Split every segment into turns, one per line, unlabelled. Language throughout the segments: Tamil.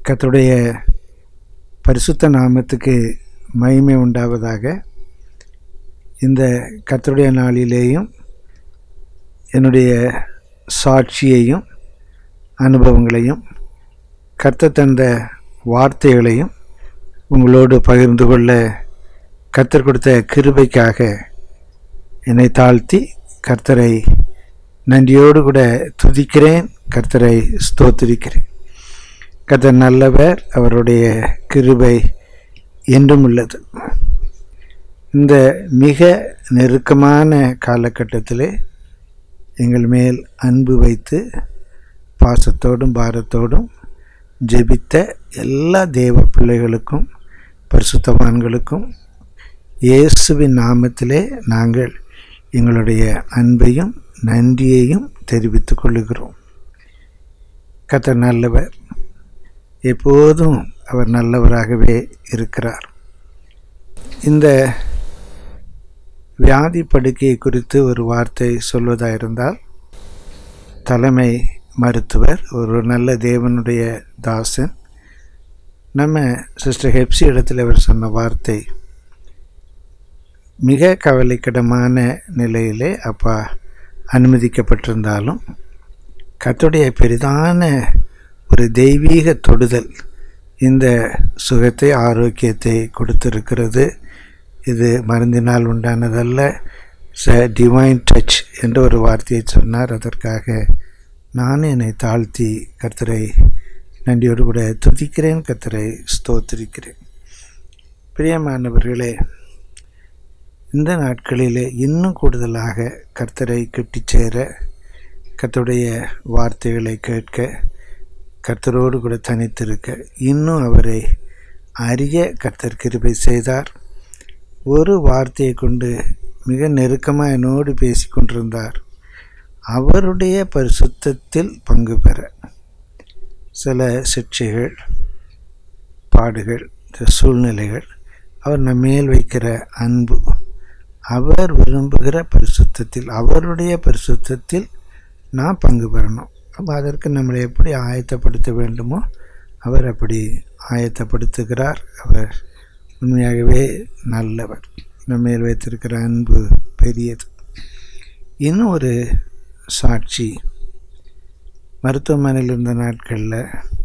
கர்த்தருடைய பரிசுத்த நாமத்துக்கு மகிமை உண்டாவதாக இந்த கர்த்தருடைய நாளிலேயும் என்னுடைய சாட்சியையும் அனுபவங்களையும் கர்த்தர் தந்த வார்த்தைகளையும் உங்களோடு பகிர்ந்து கொள்ள கர்த்தர் கொடுத்த கிருபைக்காக என்னை தாழ்த்தி கர்த்தரை நன்றியோடு கூட துதிக்கிறேன் கர்த்தரை ஸ்தோத்திரிக்கிறேன் கர்த்தர் நல்லவர் அவருடைய கிருபை என்றும் உள்ளது இந்த மிக நெருக்கமான காலகட்டத்திலே எங்கள் மேல் அன்பு வைத்து பாசத்தோடும் பாரத்தோடும் ஜெபித்த எல்லா தேவ பிள்ளைகளுக்கும் பரிசுத்தவான்களுக்கும் இயேசுவின் நாமத்திலே நாங்கள் எங்களுடைய அன்பையும் நன்றியையும் தெரிவித்துக் கொள்ளுகிறோம் கர்த்தர் நல்லவர் எப்போதும் அவர் நல்லவராகவே இருக்கிறார் இந்த வியாதி படுக்கையை குறித்து ஒரு வார்த்தை சொல்வதாயிருந்தால் தலைமை மருத்துவர் ஒரு நல்ல தேவனுடைய தாசன் நம்ம சிஸ்டர் ஹெப்சி இடத்துல அவர் சொன்ன வார்த்தை மிக கவலைக்கிடமான நிலையிலே அப்பா அனுமதிக்கப்பட்டிருந்தாலும் கர்த்தருடைய பெரிதான ஒரு தெய்வீக தொடுதல் இந்த சுகத்தை ஆரோக்கியத்தை கொடுத்திருக்கிறது இது மருந்தினால் உண்டானதல்ல ச டிவைன் டச் என்ற ஒரு வார்த்தையை சொன்னார் அதற்காக நான் என்னை தாழ்த்தி கர்த்தரை நன்றியோடு கூட துதிக்கிறேன் கர்த்தரை ஸ்தோத்திரிக்கிறேன் பிரியமானவர்களே இந்த நாட்களிலே இன்னும் கூடுதலாக கர்த்தரை கிட்டிச் சேர கர்த்தருடைய வார்த்தைகளை கேட்க கர்த்தரோடு கூட தனித்திருக்க இன்னும் அவரை அறிய கர்த்தர் கிருபை செய்தார் ஒரு வார்த்தையை கொண்டு மிக நெருக்கமாக என்னோடு பேசி கொண்டிருந்தார் அவருடைய பரிசுத்தத்தில் பங்கு பெற சில சிக்ஷைகள் பாடுகள் சூழ்நிலைகள் அவர் நம்மேல் வைக்கிற அன்பு அவர் விரும்புகிற பரிசுத்தத்தில் அவருடைய பரிசுத்தத்தில் நான் பங்கு பெறணும் அப்போ அதற்கு நம்மளை எப்படி ஆயத்தப்படுத்த வேண்டுமோ அவர் அப்படி ஆயத்தப்படுத்துகிறார் அவர் உண்மையாகவே நல்லவர் நம்ம மேல் வைத்திருக்கிற அன்பு பெரியது இன்னும் ஒரு சாட்சி மருத்துவமனையில் இருந்த நாட்களில்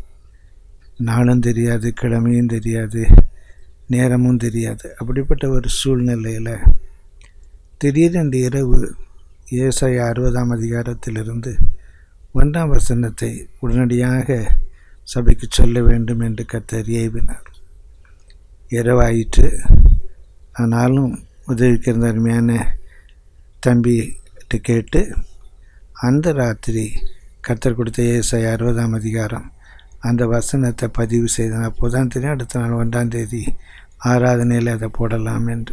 நாளும் தெரியாது கிழமையும் தெரியாது நேரமும் தெரியாது அப்படிப்பட்ட ஒரு சூழ்நிலையில் திடீரென்று இரவு ஏசாய அறுபதாம் அதிகாரத்திலிருந்து ஒன்றாம் வசனத்தை உடனடியாக சபைக்கு சொல்ல வேண்டும் என்று கத்தர் ஏவினார் இரவாயிற்று ஆனாலும் உதவிக்கு இருந்த அருமையான தம்பிகிட்ட கேட்டு அந்த ராத்திரி கத்தர் கொடுத்த ஏசாய அறுபதாம் அதிகாரம் அந்த வசனத்தை பதிவு செய்தேன் அப்போது தான் தெரியும் அடுத்த நாள் ஒன்றாம் தேதி ஆராதனையில் அதை போடலாம் என்று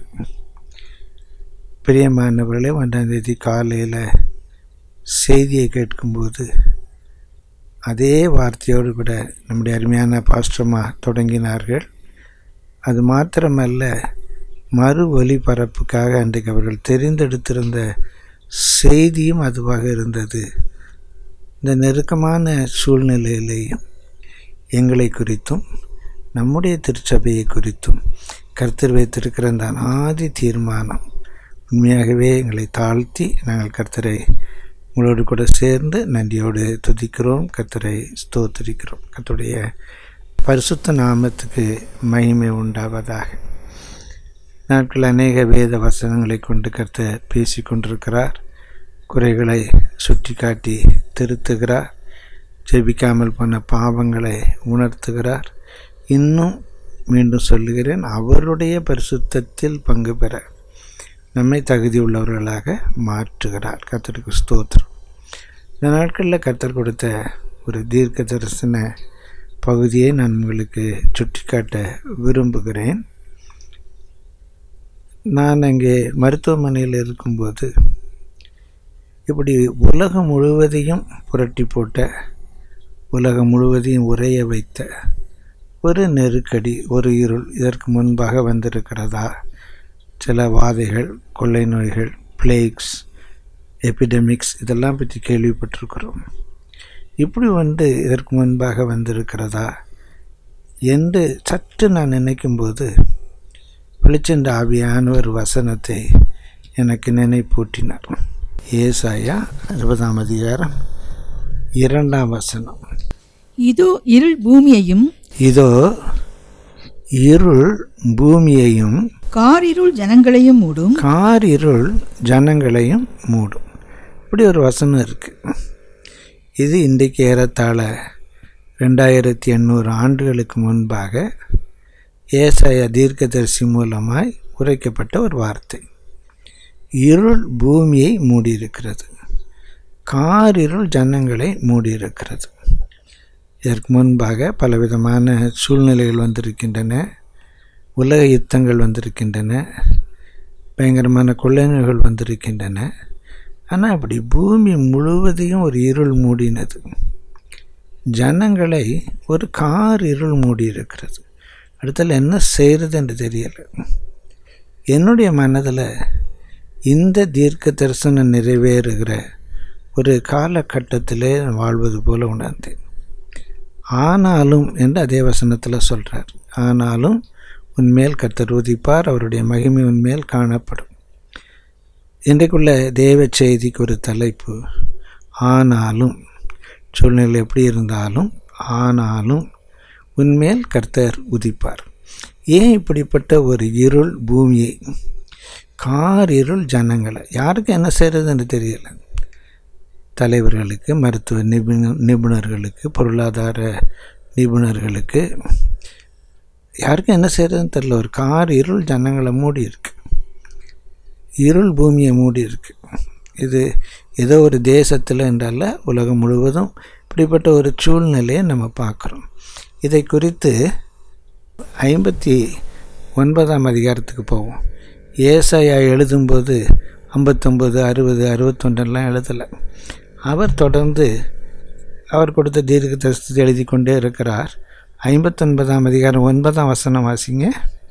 பிரியமானவர்களே ஒன்றாம் தேதி காலையில் செய்தியை கேட்கும்போது அதே வார்த்தையோடு கூட நம்முடைய அருமையான பாஸ்டர்மா தொடங்கினார்கள் அது மாத்திரமல்ல மறு ஒலிபரப்புக்காக அன்றைக்கு அவர்கள் தெரிந்தெடுத்திருந்த செய்தியும் அதுவாக இருந்தது இந்த நெருக்கமான சூழ்நிலையிலேயும் எங்களை குறித்தும் நம்முடைய திருச்சபையை குறித்தும் கர்த்தர் வைத்திருக்கிற அந்த அனாதி தீர்மானம் உண்மையாகவே எங்களை தாழ்த்தி நாங்கள் கர்த்தரை உங்களோடு கூட சேர்ந்து நன்றியோடு துதிக்கிறோம் கர்த்தரை ஸ்தோத்திரிக்கிறோம் கர்த்தருடைய பரிசுத்த நாமத்துக்கு மகிமை உண்டாவதாக நாட்கள் அநேக வேத வசனங்களை கொண்டு கர்த்தர் பேசி கொண்டிருக்கிறார் குறைகளை சுட்டி காட்டி திருத்துகிறார் ஜெபிக்காமல் போன பாவங்களை உணர்த்துகிறார் இன்னும் மீண்டும் சொல்லுகிறேன் அவருடைய பரிசுத்தத்தில் பங்கு பெற நம்மை தகுதி உள்ளவர்களாக மாற்றுகிறார் கர்த்தருக்கு ஸ்தோத்திரம் இந்த நாட்களில் கர்த்தர் கொடுத்த ஒரு தீர்க்க தரிசன பகுதியை நான் உங்களுக்கு சுட்டிக்காட்ட விரும்புகிறேன் நான் அங்கே மருத்துவமனையில் இருக்கும்போது இப்படி உலகம் முழுவதையும் புரட்டி போட்ட உலகம் முழுவதையும் உரைய வைத்த ஒரு நெருக்கடி ஒரு இருள் இதற்கு முன்பாக வந்திருக்கிறதா சில வாதைகள் கொள்ளை நோய்கள் பிளேக்ஸ் எபிடமிக்ஸ் இதெல்லாம் பற்றி கேள்விப்பட்டிருக்கிறோம் இப்படி வந்து இதற்கு முன்பாக வந்திருக்கிறதா என்று சற்று நான் நினைக்கும்போது வெளிச்சென்ற ஆவியான ஒரு வசனத்தை எனக்கு நினைப்பூட்டினார் ஏசாயா இருபதாம் அதிகாரம் இரண்டாம் வசனம்
இதோ இருள் பூமியையும்
இதோ இருள் பூமியையும்
காரிருள் ஜனங்களையும் மூடும்
காரிருள் ஜனங்களையும் மூடும் இப்படி ஒரு வசனம் இருக்குது இது இன்றைக்கு ஏறத்தாழ ரெண்டாயிரத்தி எண்ணூறு ஆண்டுகளுக்கு முன்பாக ஏசாய தீர்க்கதரிசி மூலமாய் உரைக்கப்பட்ட ஒரு வார்த்தை இருள் பூமியை மூடியிருக்கிறது காரிருள் ஜனங்களை மூடியிருக்கிறது இதற்கு முன்பாக பலவிதமான சூழ்நிலைகள் வந்திருக்கின்றன உலக யுத்தங்கள் வந்திருக்கின்றன பயங்கரமான கொள்ளைநர்கள் வந்திருக்கின்றன ஆனால் அப்படி பூமி முழுவதையும் ஒரு இருள் மூடினது ஜனங்களை ஒரு கார் இருள் மூடி இருக்கிறது அடுத்தல என்ன செய்கிறது என்று தெரியலை என்னுடைய மனதில் இந்த தீர்க்க தரிசனம் நிறைவேறுகிற ஒரு காலகட்டத்திலே வாழ்வது போல உணர்ந்தேன் ஆனாலும் என்று அதே வசனத்தில் சொல்கிறார் ஆனாலும் உன்மேல் கர்த்தர் உதிப்பார் அவருடைய மகிமை உன்மேல் காணப்படும் இன்றைக்குள்ள தேவ செய்திக்கு ஒரு தலைப்பு ஆனாலும் சூழ்நிலை எப்படி இருந்தாலும் ஆனாலும் உன்மேல் கர்த்தர் உதிப்பார் ஏன் இப்படிப்பட்ட ஒரு இருள் பூமியை கார் இருள் ஜனங்களை யாருக்கு என்ன செய்கிறதுன்னு தெரியல தலைவர்களுக்கு மருத்துவ நிபுண நிபுணர்களுக்கு பொருளாதார நிபுணர்களுக்கு யாருக்கும் என்ன செய்கிறதுன்னு தெரியல ஒரு கார் இருள் ஜனங்களை மூடி இருக்கு இருள் பூமியை மூடி இருக்கு இது ஏதோ ஒரு தேசத்தில் என்றல்ல உலகம் முழுவதும் இப்படிப்பட்ட ஒரு சூழ்நிலையை நம்ம பார்க்குறோம் இதை குறித்து ஐம்பத்தி ஒன்பதாம் அதிகாரத்துக்கு போவோம் ஏசாயா எழுதும்போது ஐம்பத்தொம்பது அறுபது அறுபத்தொன்றெல்லாம் எழுதலை அவர் தொடர்ந்து அவர் கொடுத்த தீர்க்க தரிசனத்தை எழுதி கொண்டே இருக்கிறார் ஐம்பத்தொன்பதாம் அதிகாரம் ஒன்பதாம் வசனம் வாசிங்க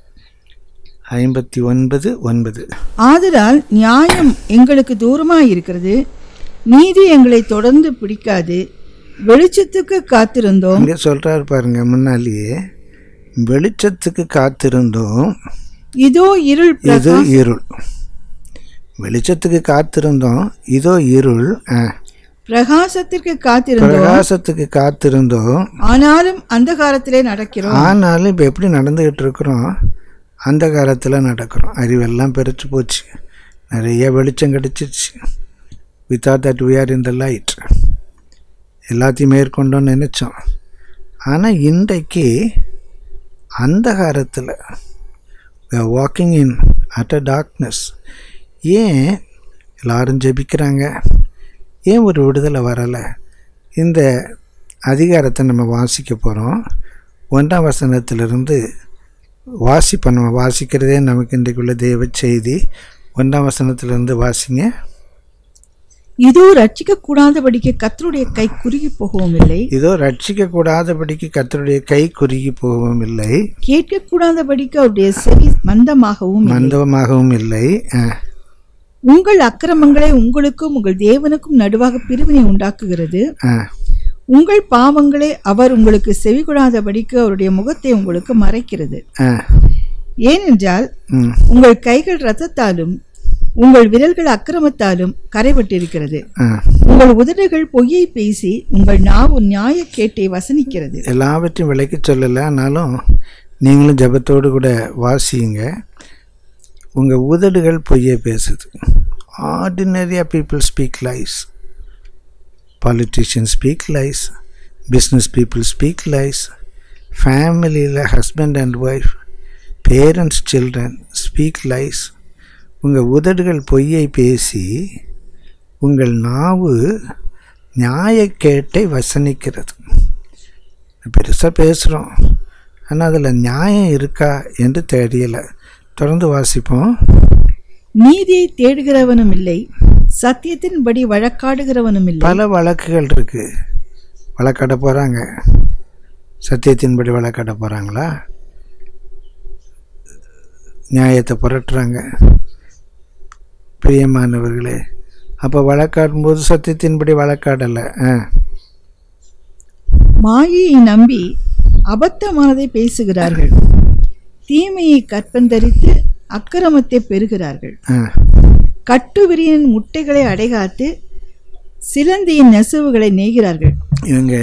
ஐம்பத்தி ஒன்பது ஒன்பது
ஆதலால் நியாயம் எங்களுக்கு தூரமாய் இருக்கிறது நீதி எங்களை தொடர்ந்து பிடிக்காது வெளிச்சத்துக்கு காத்திருந்தோம்
இங்கே சொல்கிறார் பாருங்க முன்னாலேயே வெளிச்சத்துக்கு காத்திருந்தோம்
இதோ இருள் பிர-
இது இருள் வெளிச்சத்துக்கு காத்திருந்தோம் இதோ இருள் ஆ.
பிரகாசத்திற்கு காத்திருந்தோம்
பிரகாசத்துக்கு காத்திருந்தோம்
ஆனாலும் அந்தகாரத்திலே நடக்கிறோம்
ஆனாலும் இப்போ எப்படி நடந்துக்கிட்டு இருக்கிறோம் அந்த காலத்தில் நடக்கிறோம் அறிவெல்லாம் பெருத்து போச்சு நிறைய வெளிச்சம் கிடச்சிருச்சு without that we are in the light எல்லாத்தையும் மேற்கொண்டோன்னு நினச்சோம் ஆனால் இன்றைக்கு அந்த காலத்தில் walking in at a darkness ஏன் எல்லாரும் ஜெபிக்கிறாங்க ஏன் ஒரு விடுதலை வரலை இந்த அதிகாரத்தை நம்ம வாசிக்க போகிறோம் ஒன்றாம் வசனத்திலிருந்து வாசிப்போம் நம்ம வாசிக்கிறதே நமக்கு இன்றைக்குள்ள தெய்வ செய்தி ஒன்றாம் வசனத்திலிருந்து வாசிங்க
இதோ ரட்சிக்க கூடாதபடிக்கு கத்தருடைய கை குறுகி போகவும் இல்லை
இதோ ரட்சிக்க கூடாதபடிக்கு கர்த்தருடைய கை குறுகி போகவும் இல்லை
கேட்க கூடாதபடிக்கு அவருடைய செவி மந்தமாகவும் இல்லை.
மந்தமாகவும் இல்லை அஹ்,
உங்கள் அக்கிரமங்களை உங்களுக்கும் உங்கள் தேவனுக்கும் நடுவாக பிரிவினை உண்டாக்குகிறது
அஹ்.
உங்கள் பாவங்களை அவர் உங்களுக்கு செவிகொடாதபடிக்கு அவருடைய முகத்தை உங்களுக்கு மறைக்கிறது
அஹ்,
ஏனென்றால்
ம்,
உங்கள் கைகள் இரத்தத்தாலும் உங்கள் விரல்கள் அக்கிரமத்தாலும் கரைபட்டிருக்கிறது
அஹ்.
உங்கள் உதடுகள் பொய்யை பேசி உங்கள் நாவு நியாயக்கேட்டை வசனிக்கிறது
எல்லாவற்றையும் விலைக்கு சொல்லலை ஆனாலும் நீங்களும் ஜெபத்தோடு கூட வாசியுங்க உங்கள் உதடுகள் பொய்யை பேசுது ஆர்டினரியாக people speak lies politicians speak lies business people speak lies ஃபேமிலியில் husband and wife parents children speak lies உங்கள் உதடுகள் பொய்யை பேசி உங்கள் நாவு நியாயக்கேட்டை வசனிக்கிறது பெருசாக பேசுகிறோம் ஆனால் அதில் நியாயம் இருக்கா என்று தெரியலை தொடர்ந்து வாசிப்போம்
நீதியை தேடுகிறவனும் இல்லை சத்தியத்தின்படி வழக்காடுகிறவனும் இல்லை
பல வழக்குகள் இருக்குது வழக்காட போகிறாங்க சத்தியத்தின்படி வழக்காட போகிறாங்களா நியாயத்தை புரட்டுறாங்க பிரியமானவர்களே அப்போ வழக்காடும்போது சத்தியத்தின்படி வழக்காடலை ஆ
மாயையை நம்பி அபத்தமானதை பேசுகிறார்கள் தீமையை கற்பந்தரித்து அக்கிரமத்தை பெறுகிறார்கள்
ஆ
கட்டுவிரியின் முட்டைகளை அடைகாத்து சிலந்தியின் நெசவுகளை நெய்கிறார்கள்
இவங்க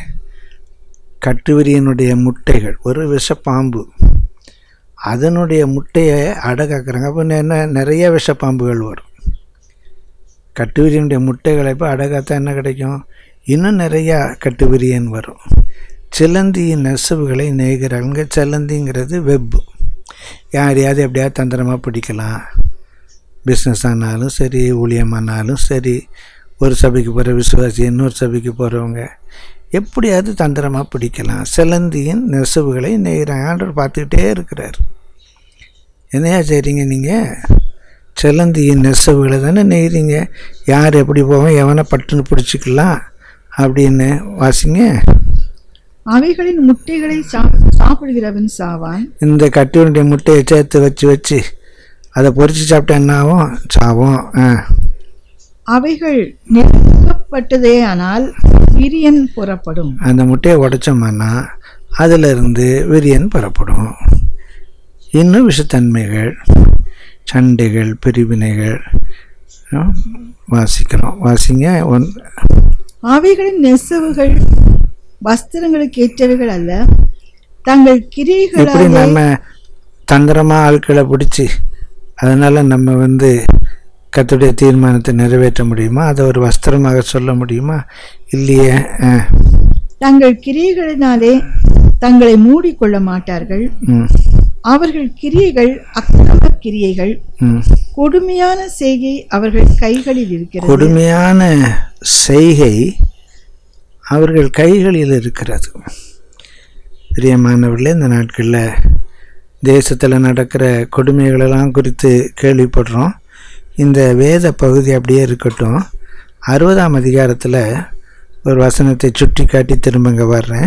கட்டுவிரியனுடைய முட்டைகள் ஒரு விஷப்பாம்பு அதனுடைய முட்டையை அடகாக்குறாங்க அப்போ என்ன நிறைய விஷப்பாம்புகள் வரும் கட்டுவிரியனுடைய முட்டைகளை இப்போ அடகாத்தா என்ன கிடைக்கும் இன்னும் நிறையா கட்டுவிரியன் வரும் சிலந்தியின் நெசவுகளை நெய்கிறாங்க சிலந்திங்கிறது வெப்பு யாரையாவது எப்படியாவது தந்திரமாக பிடிக்கலாம் பிஸ்னஸ் ஆனாலும் சரி ஊழியமானாலும் சரி ஒரு சபைக்கு போகிற விசுவாசி இன்னொரு சபைக்கு போகிறவங்க எப்படியாவது தந்திரமாக பிடிக்கலாம் சிலந்தியின் நெசவுகளை நெய்கிறாங்க ஆண்டவர் பார்த்துக்கிட்டே இருக்கிறார் என்னையா செய்கிறீங்க நீங்கள் சிலந்தியின் நெசவுகளை தானே நெய்கிறீங்க யார் எப்படி போவோம் எவனை பட்டுன்னு பிடிச்சிக்கலாம் அப்படின்னு வாசிங்க
அவைகளின் முட்டைகளை சா- சாப்பிடுகிறவன் சாவான்
இந்த கட்டியுடைய முட்டையை சேர்த்து வச்சு வச்சு அதை பொரிச்சு சாப்பிட்டா என்ன ஆகும் சாவும் ஆ
அவைகள் நெருக்கப்பட்டதே ஆனால் விரியன் புறப்படும்
அந்த முட்டையை உடைச்சோம்னா அதிலிருந்து விரியன் பெறப்படும் இன்னும் விஷத்தன்மைகள் சண்டைகள் பிரிவினைகள் ஆ, வாசிக்கிறோம் வாசிங்க ஒன்
அவைகளின் நெசவுகள் வஸ்திரங்களுக்கு ஏற்றவைகள் அல்ல தங்கள்
எப்படி
கிரியைகளாலே
நம்ம தந்திரமாக ஆட்களை பிடிச்சி அதனால் நம்ம வந்து கத்துடைய தீர்மானத்தை நிறைவேற்ற முடியுமா அதை ஒரு வஸ்திரமாக சொல்ல முடியுமா இல்லையே ஆ
தங்கள் கிரியைகளினாலே தங்களை மூடிக்கொள்ள மாட்டார்கள்
ம்
அவர்கள் கிரியைகள் அக்கிரம கிரியைகள்
ம்
கொடுமையான செய்கை அவர்கள் கைகளில் இருக்கிறது
கொடுமையான செய்கை அவர்கள் கைகளில் இருக்கிறது பிரியமானவர்களே இந்த நாட்களில் தேசத்தில் நடக்கிற கொடுமைகளெல்லாம் குறித்து கேள்விப்படுறோம் இந்த வேத பகுதி அப்படியே இருக்கட்டும் அறுபதாம் அதிகாரத்தில் ஒரு வசனத்தை சுட்டி காட்டி திரும்பங்க வர்றேன்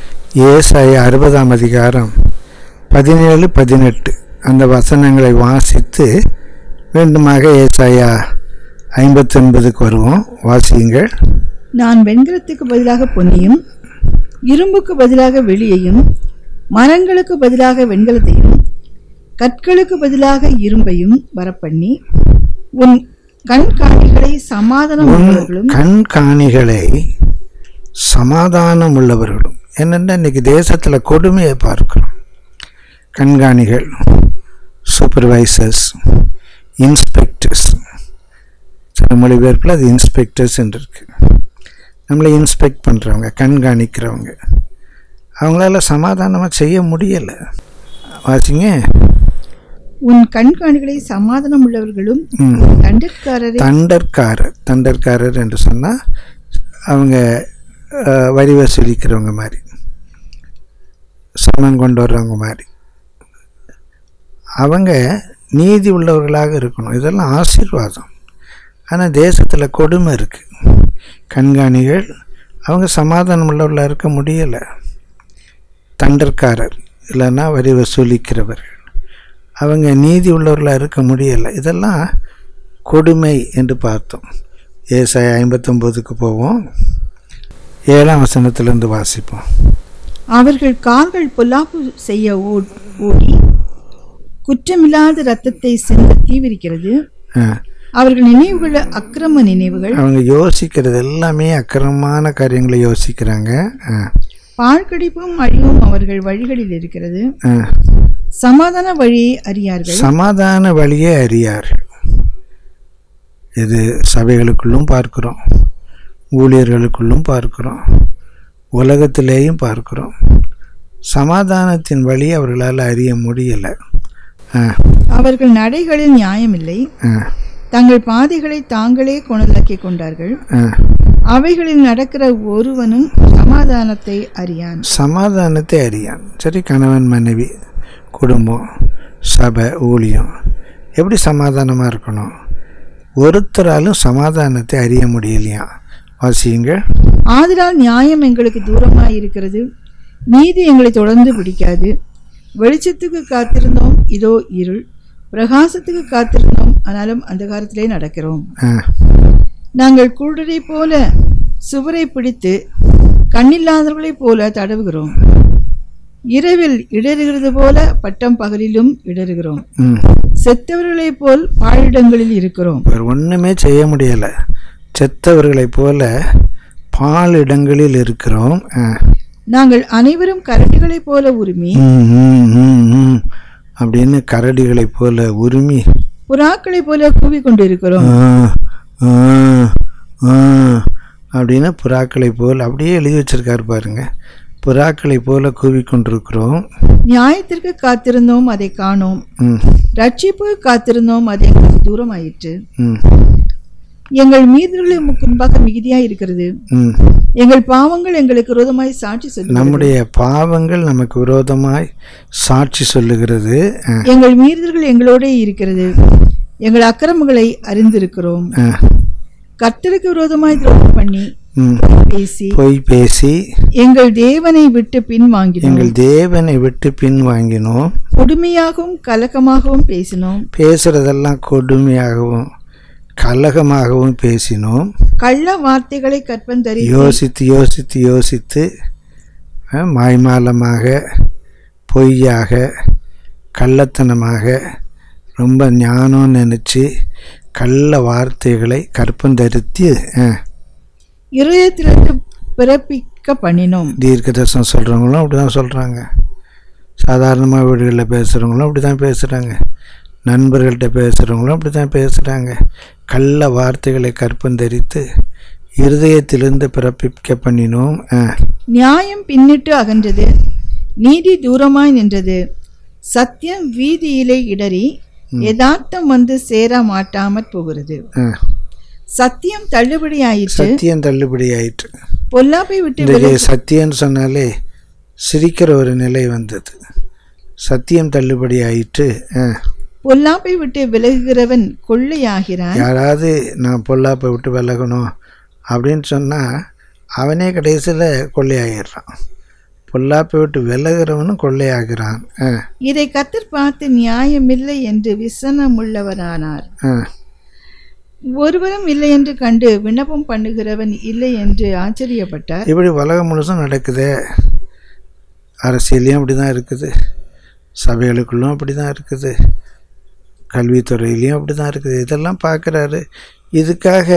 ஏசாய அறுபதாம் அதிகாரம் பதினேழு பதினெட்டு அந்த வசனங்களை வாசித்து மீண்டுமாக ஏசாயா ஐம்பத்தொன்பதுக்கு வருவோம் வாசியுங்கள்
நான் வெண்கலத்துக்கு பதிலாக பொன்னியும் இரும்புக்கு பதிலாக வெளியையும் மரங்களுக்கு பதிலாக வெண்கலத்தையும் கற்களுக்கு பதிலாக இரும்பையும் வரப்பண்ணி உன் கண்காணிகளை சமாதானம்
உன்
உள்ளவர்களும்
கண்காணிகளை சமாதானம் உள்ளவர்களும் என்னென்ன இன்னைக்கு தேசத்தில் கொடுமையை பார்க்கிறோம் கண்காணிகள் சூப்பர்வைசர்ஸ் இன்ஸ்பெக்டர்ஸ் சில மொழிபெயர்ப்பில் அது இன்ஸ்பெக்டர்ஸ் என்று இருக்கு நம்மளை இன்ஸ்பெக்ட் பண்ணுறவங்க கண்காணிக்கிறவங்க அவங்களால சமாதானமாக செய்ய முடியலை வாசிங்க
உன் கண்காணிகளை சமாதானம் உள்ளவர்களும்
ம்
தண்டற்காரரை
தண்டற்காரர் தண்டற்காரர் என்று சொன்னால் அவங்க அஹ், வரி வசூலிக்கிறவங்க மாதிரி சமம் கொண்டு வர்றவங்க மாதிரி அவங்க நீதி உள்ளவர்களாக இருக்கணும் இதெல்லாம் ஆசீர்வாதம் ஆனால் தேசத்தில் கொடுமை இருக்குது கண்காணிகள் அவங்க சமாதானம் உள்ளவர்களாக இருக்க முடியலை தண்டற்காரர் இல்லைன்னா வரி வசூலிக்கிறவர்கள் அவங்க நீதி உள்ளவர்களாக இருக்க முடியலை இதெல்லாம் கொடுமை என்று பார்த்தோம் ஏசாய ஐம்பத்தொம்போதுக்கு போவோம் ஏழாம் வசனத்திலிருந்து வாசிப்போம்
அவர்கள் கால்கள் பொல்லாப்பு செய்ய ஓ- ஓடி குற்றமில்லாத இரத்தத்தை சிந்த தீவிரிக்கிறது
ஆ,
அவர்கள் நினைவுகள் அக்கிரம நினைவுகள்
அவங்க யோசிக்கிறது எல்லாமே அக்கிரமமான காரியங்களை யோசிக்கிறாங்க ஆ,
பாழ்கடிப்பும் அழிவும் அவர்கள் வழிகளில் இருக்கிறது
ஆ.
சமாதான வழியை அறியார்கள்
சமாதான வழியே அறியார்கள் இது சபைகளுக்குள்ளும் பார்க்கிறோம் ஊழியர்களுக்குள்ளும் பார்க்கிறோம் உலகத்திலேயும் பார்க்கிறோம் சமாதானத்தின் வழி அவர்களால் அறிய முடியலை ஆ
அவர்கள் நடைகளில் நியாயமில்லை
ஆ
தங்கள் பாதைகளை தாங்களே கொணலாக்கிக் கொண்டார்கள்
ஆ
அவைகளில் நடக்கிற ஒருவனும் சமாதானத்தை அறியான்
சமாதானத்தை அறியான் சரி கணவன் மனைவி குடும்பம் சபை ஊழியம் எப்படி சமாதானமாக இருக்கணும் ஒருத்தராலும் சமாதானத்தை அறிய முடியலையா வாசியுங்கள்
ஆதலால் நியாயம் எங்களுக்கு தூரமாய் இருக்கிறது நீதி எங்களை தொடர்ந்து பிடிக்காது வெளிச்சத்துக்கு காத்திருந்தோம் இதோ இருள் பிரகாசத்துக்கு காத்திருந்தோம் ஆனாலும் அந்தகாரத்திலே நடக்கிறோம்
ஆ
நாங்கள் குருடரை போல சுவரை பிடித்து கண்ணில்லாதவர்களைப் போல தடவுகிறோம் இரவில் இடறுகிறது போல பட்டம் பகலிலும் இடறுகிறோம்
ம்
செத்தவர்களைப் போல் பாழிடங்களில் இருக்கிறோம்
வேறு ஒன்றுமே செய்ய முடியலை செத்தவர்களைப் போல பால் இடங்களில் இருக்கிறோம் ஆ.
நாங்கள் அனைவரும் கரடிகளைப் போல உரிமை
ம், ம், ம், ம். அப்படின்னு கரடிகளைப் போல உரிமை
புறாக்களைப் போல கூவிக் கொண்டிருக்கிறோம்
ஆ, ஆ, ஆ அப்படின்னு புறாக்களை போல் அப்படியே எழுதி வச்சிருக்காரு பாருங்க புறாக்களை போல கூவிக்கொண்டிருக்கிறோம்
நியாயத்திற்கு காத்திருந்தோம் அதை காணோம்
ம்
ரட்சிப்பு காத்திருந்தோம் அது எங்களுக்கு தூரமாயிற்று
ம்
எங்கள் மீதுகளை முன்பாக மிகுதியாய் இருக்கிறது
ம்
எங்கள் பாவங்கள் எங்களுக்கு விரோதமாய் சாட்சி சொல்லும்
நம்முடைய பாவங்கள் நமக்கு விரோதமாய் சாட்சி சொல்லுகிறது ஆ,
எங்கள் மீறுதல்கள் எங்களோடே இருக்கிறது எங்கள் அக்கிரமங்களை அறிந்திருக்கிறோம்
ஆ,
கர்த்தருக்கு விரோதமாய் துரோகம் பண்ணி
ம்.
பேசி
பொய் பேசி
எங்கள் தேவனை விட்டு பின் வாங்கினோம்
எங்கள் தேவனை விட்டு பின் வாங்கினோம்
கொடுமையாகவும் கலக்கமாகவும் பேசினோம்
பேசுறதெல்லாம் கொடுமையாகவும் கலகமாகவும் பேசினோம்
கள்ள வார்த்தைகளை கற்பந்தரி
யோசித்து யோசித்து யோசித்து அஹ், மாய்மாலமாக பொய்யாக கள்ளத்தனமாக ரொம்ப ஞானம் நினச்சி கள்ள வார்த்தைகளை கற்பந்தரித்து அஹ்,
இருதயத்திலிருந்து பிறப்பிக்க பண்ணினோம்
தீர்க்க தரிசனம் சொல்கிறவங்களும் அப்படி தான் சொல்கிறாங்க சாதாரணமாக வீடுகளில் பேசுகிறவங்களும் அப்படி தான் பேசுகிறாங்க நண்பர்கள்ட்ட பேசுகிறவங்களும் அப்படி தான் பேசுகிறாங்க கள்ள வார்த்தைகளை கற்பந்தரித்து இருதயத்திலிருந்து பிறப்பிக்க பண்ணினோம் ஆ
நியாயம் பின்னிட்டு அகன்றது நீதி தூரமாய் நின்றது சத்தியம் வீதியிலே இடறி யதார்த்தம் வந்து சேர மாட்டாமற் போகிறது
ஆ.
சத்தியம் தள்ளுபடி ஆயிற்று
சத்தியம் தள்ளுபடி ஆயிற்று
பொல்லாப்பை விட்டு
இன்றைக்கு சத்தியம்னு சொன்னாலே சிரிக்கிற ஒரு நிலை வந்தது சத்தியம் தள்ளுபடி ஆயிற்று ஆ.
பொல்லாப்பை விட்டு விலகுகிறவன் கொள்ளையாகிறான்
யாராவது நான் பொல்லாப்பை விட்டு விலகணும் அப்படின்னு சொன்னால் அவனே கடைசியில் கொள்ளையாகிடுறான் பொல்லாப்பை விட்டு விலகிறவனும் கொள்ளையாகிறான் ஆ
இதை கத்தர் பார்த்து நியாயமில்லை என்று விசனமுள்ளவரானார்
ஆ
ஒருவரும் இல்லை என்று கண்டு விண்ணப்பம் பண்ணுகிறவன் இல்லை என்று ஆச்சரியப்பட்டார்
இப்படி உலகம் முழுசும் நடக்குதே அரசியலையும் அப்படி தான் இருக்குது சபைகளுக்குள்ளும் அப்படி தான் இருக்குது கல்வித்துறையிலையும் அப்படி தான் இருக்குது இதெல்லாம் பார்க்குறாரு இதுக்காக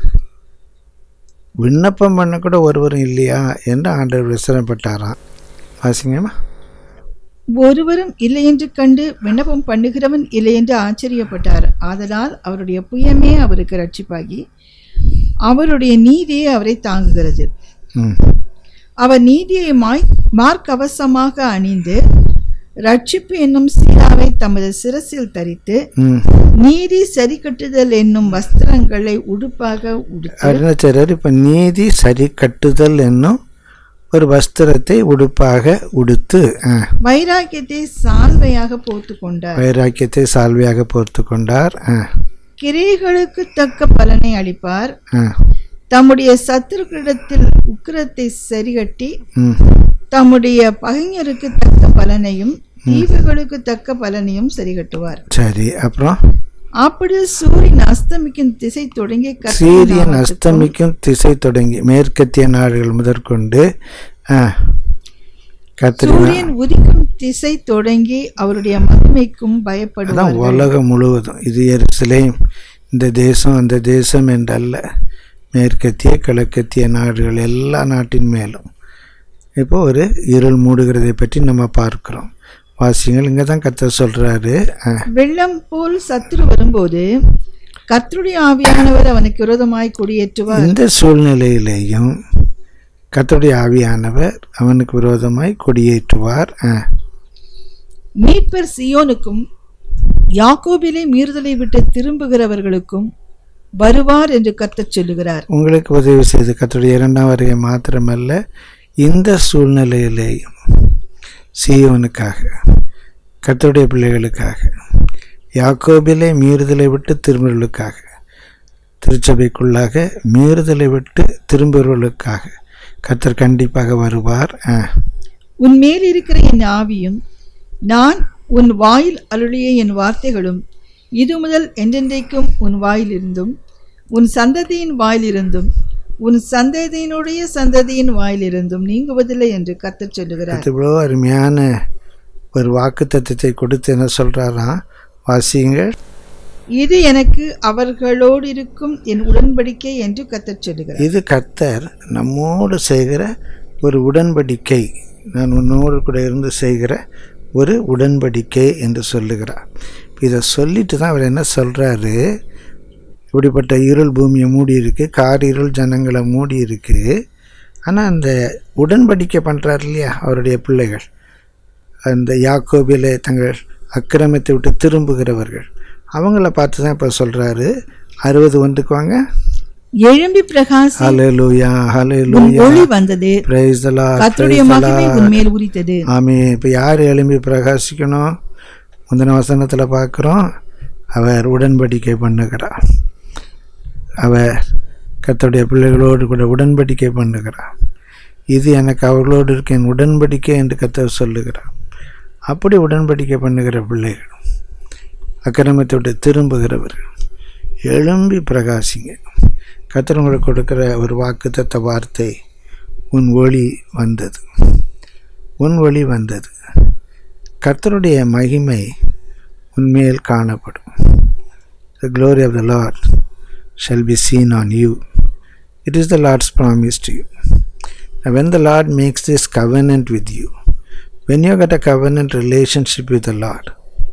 விண்ணப்பம் பண்ண கூட ஒருவரும் இல்லையா என்று ஆண்டவர் விசனப்பட்டாராம் வாசிங்கம்மா
ஒருவரும் இல்லை என்று கண்டு விண்ணப்பம் பண்ணுகிறவன் இல்லை என்று ஆச்சரியப்பட்டார் ஆதலால் அவருடைய புயமே அவருக்கு ரட்சிப்பாகி அவருடைய நீதியே அவரை தாங்குகிறது
ம்
அவர் நீதியை மாய் மார்க்கவசமாக அணிந்து ரட்சிப்பு என்னும் சீராவை தமது சிரசில் தரித்து
ம்
நீதி சரிக்கட்டுதல் என்னும் வஸ்திரங்களை உடுப்பாக உடுத்து
அருணாச்சாரியர் இப்போ நீதி சரி கட்டுதல் என்னும் ஒரு வஸ்திரத்தை உடுப்பாக உடுத்து ஆ,
வைராக்கியத்தை சால்வையாக போர்த்து கொண்டார்
வைராக்கியத்தை சால்வையாக போர்த்து கொண்டார் ஆ,
கிரியைகளுக்கு தக்க பலனை அளிப்பார்
ஆ,
தம்முடைய சத்துருக்களிடத்தில் உக்கிரத்தை சரிகட்டி
ம்,
தம்முடைய பகைஞருக்கு தக்க பலனையும் தீவுகளுக்கு தக்க பலனையும் சரிகட்டுவார்
சரி அப்புறம்
அப்பொழுது சூரியன் அஸ்தமிக்கும் திசை தொடங்கி கர்த்தரின்
சீரியன்
நாமத்துக்கும்
அஸ்தமிக்கும் திசை தொடங்கி மேற்கத்திய நாடுகள் முதற்கொண்டு ஆ, கத்திரினா
சூரியன் உதிக்கும் திசை தொடங்கி அவருடைய மகிமைக்கும்
அதான்
பயப்படுவார்
உலகம் முழுவதும் இது எருசலேம் இந்த தேசம் அந்த தேசம் என்றல்ல மேற்கத்திய கிழக்கத்திய நாடுகள் எல்லா நாட்டின் மேலும் இப்போ ஒரு இருள் மூடுகிறதை பற்றி நம்ம பார்க்கிறோம் வாசிங்கள் இங்கே தான் கத்த சொல்கிறாரு
வெள்ளம் போல் சத்துரு வரும்போது கர்த்தருடைய ஆவியானவர் அவனுக்கு விரோதமாய் கொடியேற்றுவார்
இந்த சூழ்நிலையிலேயும் கர்த்தருடைய ஆவியானவர் அவனுக்கு விரோதமாய் கொடியேற்றுவார் ஆ,
மீட்பர் சியோனுக்கும் யாக்கோபிலே மீறுதலை விட்டு திரும்புகிறவர்களுக்கும் வருவார் என்று கர்த்தர் சொல்லுகிறார்
உங்களுக்கு உதவி செய்து கர்த்தருடைய இரண்டாம் வருகை மாத்திரமல்ல இந்த சூழ்நிலையிலேயும் சீயோனுக்காக கர்த்தருடைய பிள்ளைகளுக்காக யாக்கோபிலே மீறுதலை விட்டு திரும்புவர்களுக்காக திருச்சபைக்குள்ளாக மீறுதலை விட்டு திரும்புவர்களுக்காக கர்த்தர் கண்டிப்பாக வருவார் ஆ.
உன் மேல் இருக்கிற என் ஆவியும் நான் உன் வாயில் அருளிய என் வார்த்தைகளும் இது முதல் என்றென்றைக்கும் உன் வாயிலிருந்தும் உன் சந்ததியின் வாயிலிருந்தும் உன் சந்ததியினுடைய சந்ததியின் வாயிலிருந்தும் நீங்குவதில்லை என்று கர்த்தர் சொல்லுகிறார்
அது இவ்வளோ அருமையான ஒரு வாக்கு தத்துவத்தை கொடுத்து என்ன சொல்கிறாராம் வாசியுங்கள்
இது எனக்கு அவர்களோடு இருக்கும் என் உடன்படிக்கை என்று கர்த்தர் சொல்லுகிறார்
இது கர்த்தர் நம்மோடு செய்கிற ஒரு உடன்படிக்கை நான் உன்னோடு கூட இருந்து செய்கிற ஒரு உடன்படிக்கை என்று சொல்லுகிறார் இதை சொல்லிட்டு தான் அவர் என்ன சொல்கிறாரு இப்படிப்பட்ட இருள் பூமியை மூடி இருக்கு கார் இருள் ஜனங்களை மூடி இருக்கு ஆனால் அந்த உடன்படிக்கை பண்ணுறாரு இல்லையா அவருடைய பிள்ளைகள் அந்த யாக்கோபிலே தங்கள் அக்கிரமத்தை விட்டு திரும்புகிறவர்கள் அவங்கள பார்த்து தான் இப்போ சொல்கிறாரு அறுபது ஒன்றுக்கு வாங்க
எழும்பி பிரகாசி
ஹalleluya
உன்
ஹalleluya
ஒளி வந்தது
praise the lord
கர்த்தருடைய
praise the
மகிமை
lord.
உன் மேல் உரித்தது
ஆமே இப்போ யார் எழும்பி பிரகாசிக்கணும் முந்தின வசனத்தில் பார்க்குறோம் அவர் உடன்படிக்கை பண்ணுகிறார் அவர் கர்த்தருடைய பிள்ளைகளோடு கூட உடன்படிக்கை பண்ணுகிறார் இது எனக்கு அவர்களோடு இருக்க என் உடன்படிக்கை என்று கர்த்தர் சொல்லுகிறார் அப்படி உடன்படிக்கை பண்ணுகிற பிள்ளைகள் அக்கிரமத்தை விட்டு திரும்புகிறவர்கள் எழும்பி பிரகாசிங்க கர்த்தர் உங்களுக்கு கொடுக்கிற ஒரு வாக்குத்தத்த வார்த்தை உன் ஒளி வந்தது உன் ஒளி வந்தது கர்த்தருடைய மகிமை உன்மேல் காணப்படும் the glory of the Lord shall be seen on you. It is the Lord's promise to you. Now, when the Lord makes this covenant with you, when you got a covenant relationship with the Lord,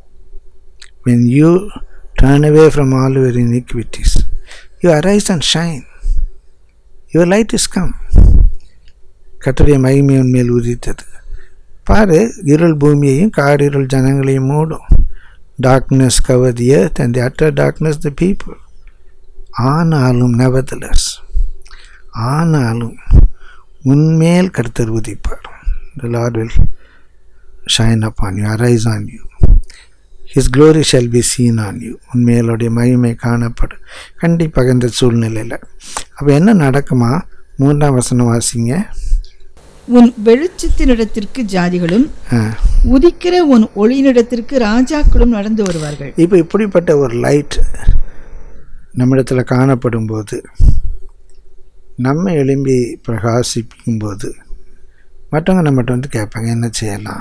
when you turn away from all your iniquities, you arise and shine. Your light is come. கர்த்தருடைய மகிமை உன்மேல் உதித்தது பாரு இருள் பூமியையும் காரிருள் ஜனங்களையும் மூடும் darkness cover the earth and the utter darkness the people ஆனாலும் நெவர்தலஸ் ஆனாலும் உன்மேல் கர்த்தர் உதிப்பார் the Lord will shine upon you arise on you his glory shall be seen on you உண்மையிலுடைய மகிமை காணப்படும் கண்டிப்பாக இந்த சூழ்நிலையில் அப்போ என்ன நடக்குமா மூன்றாம் வசனம் வாசிங்க
உன் வெளிச்சத்தினிடத்திற்கு ஜாதிகளும்
ஆ
உதிக்கிற உன் ஒளியினிடத்திற்கு ராஜாக்களும் நடந்து வருவார்கள்
இப்போ இப்படிப்பட்ட ஒரு லைட் நம்மிடத்தில் காணப்படும் போது நம்ம எழும்பி பிரகாசிக்கும் போது மற்றவங்க நம்மகிட்ட வந்து கேட்பாங்க என்ன செய்யலாம்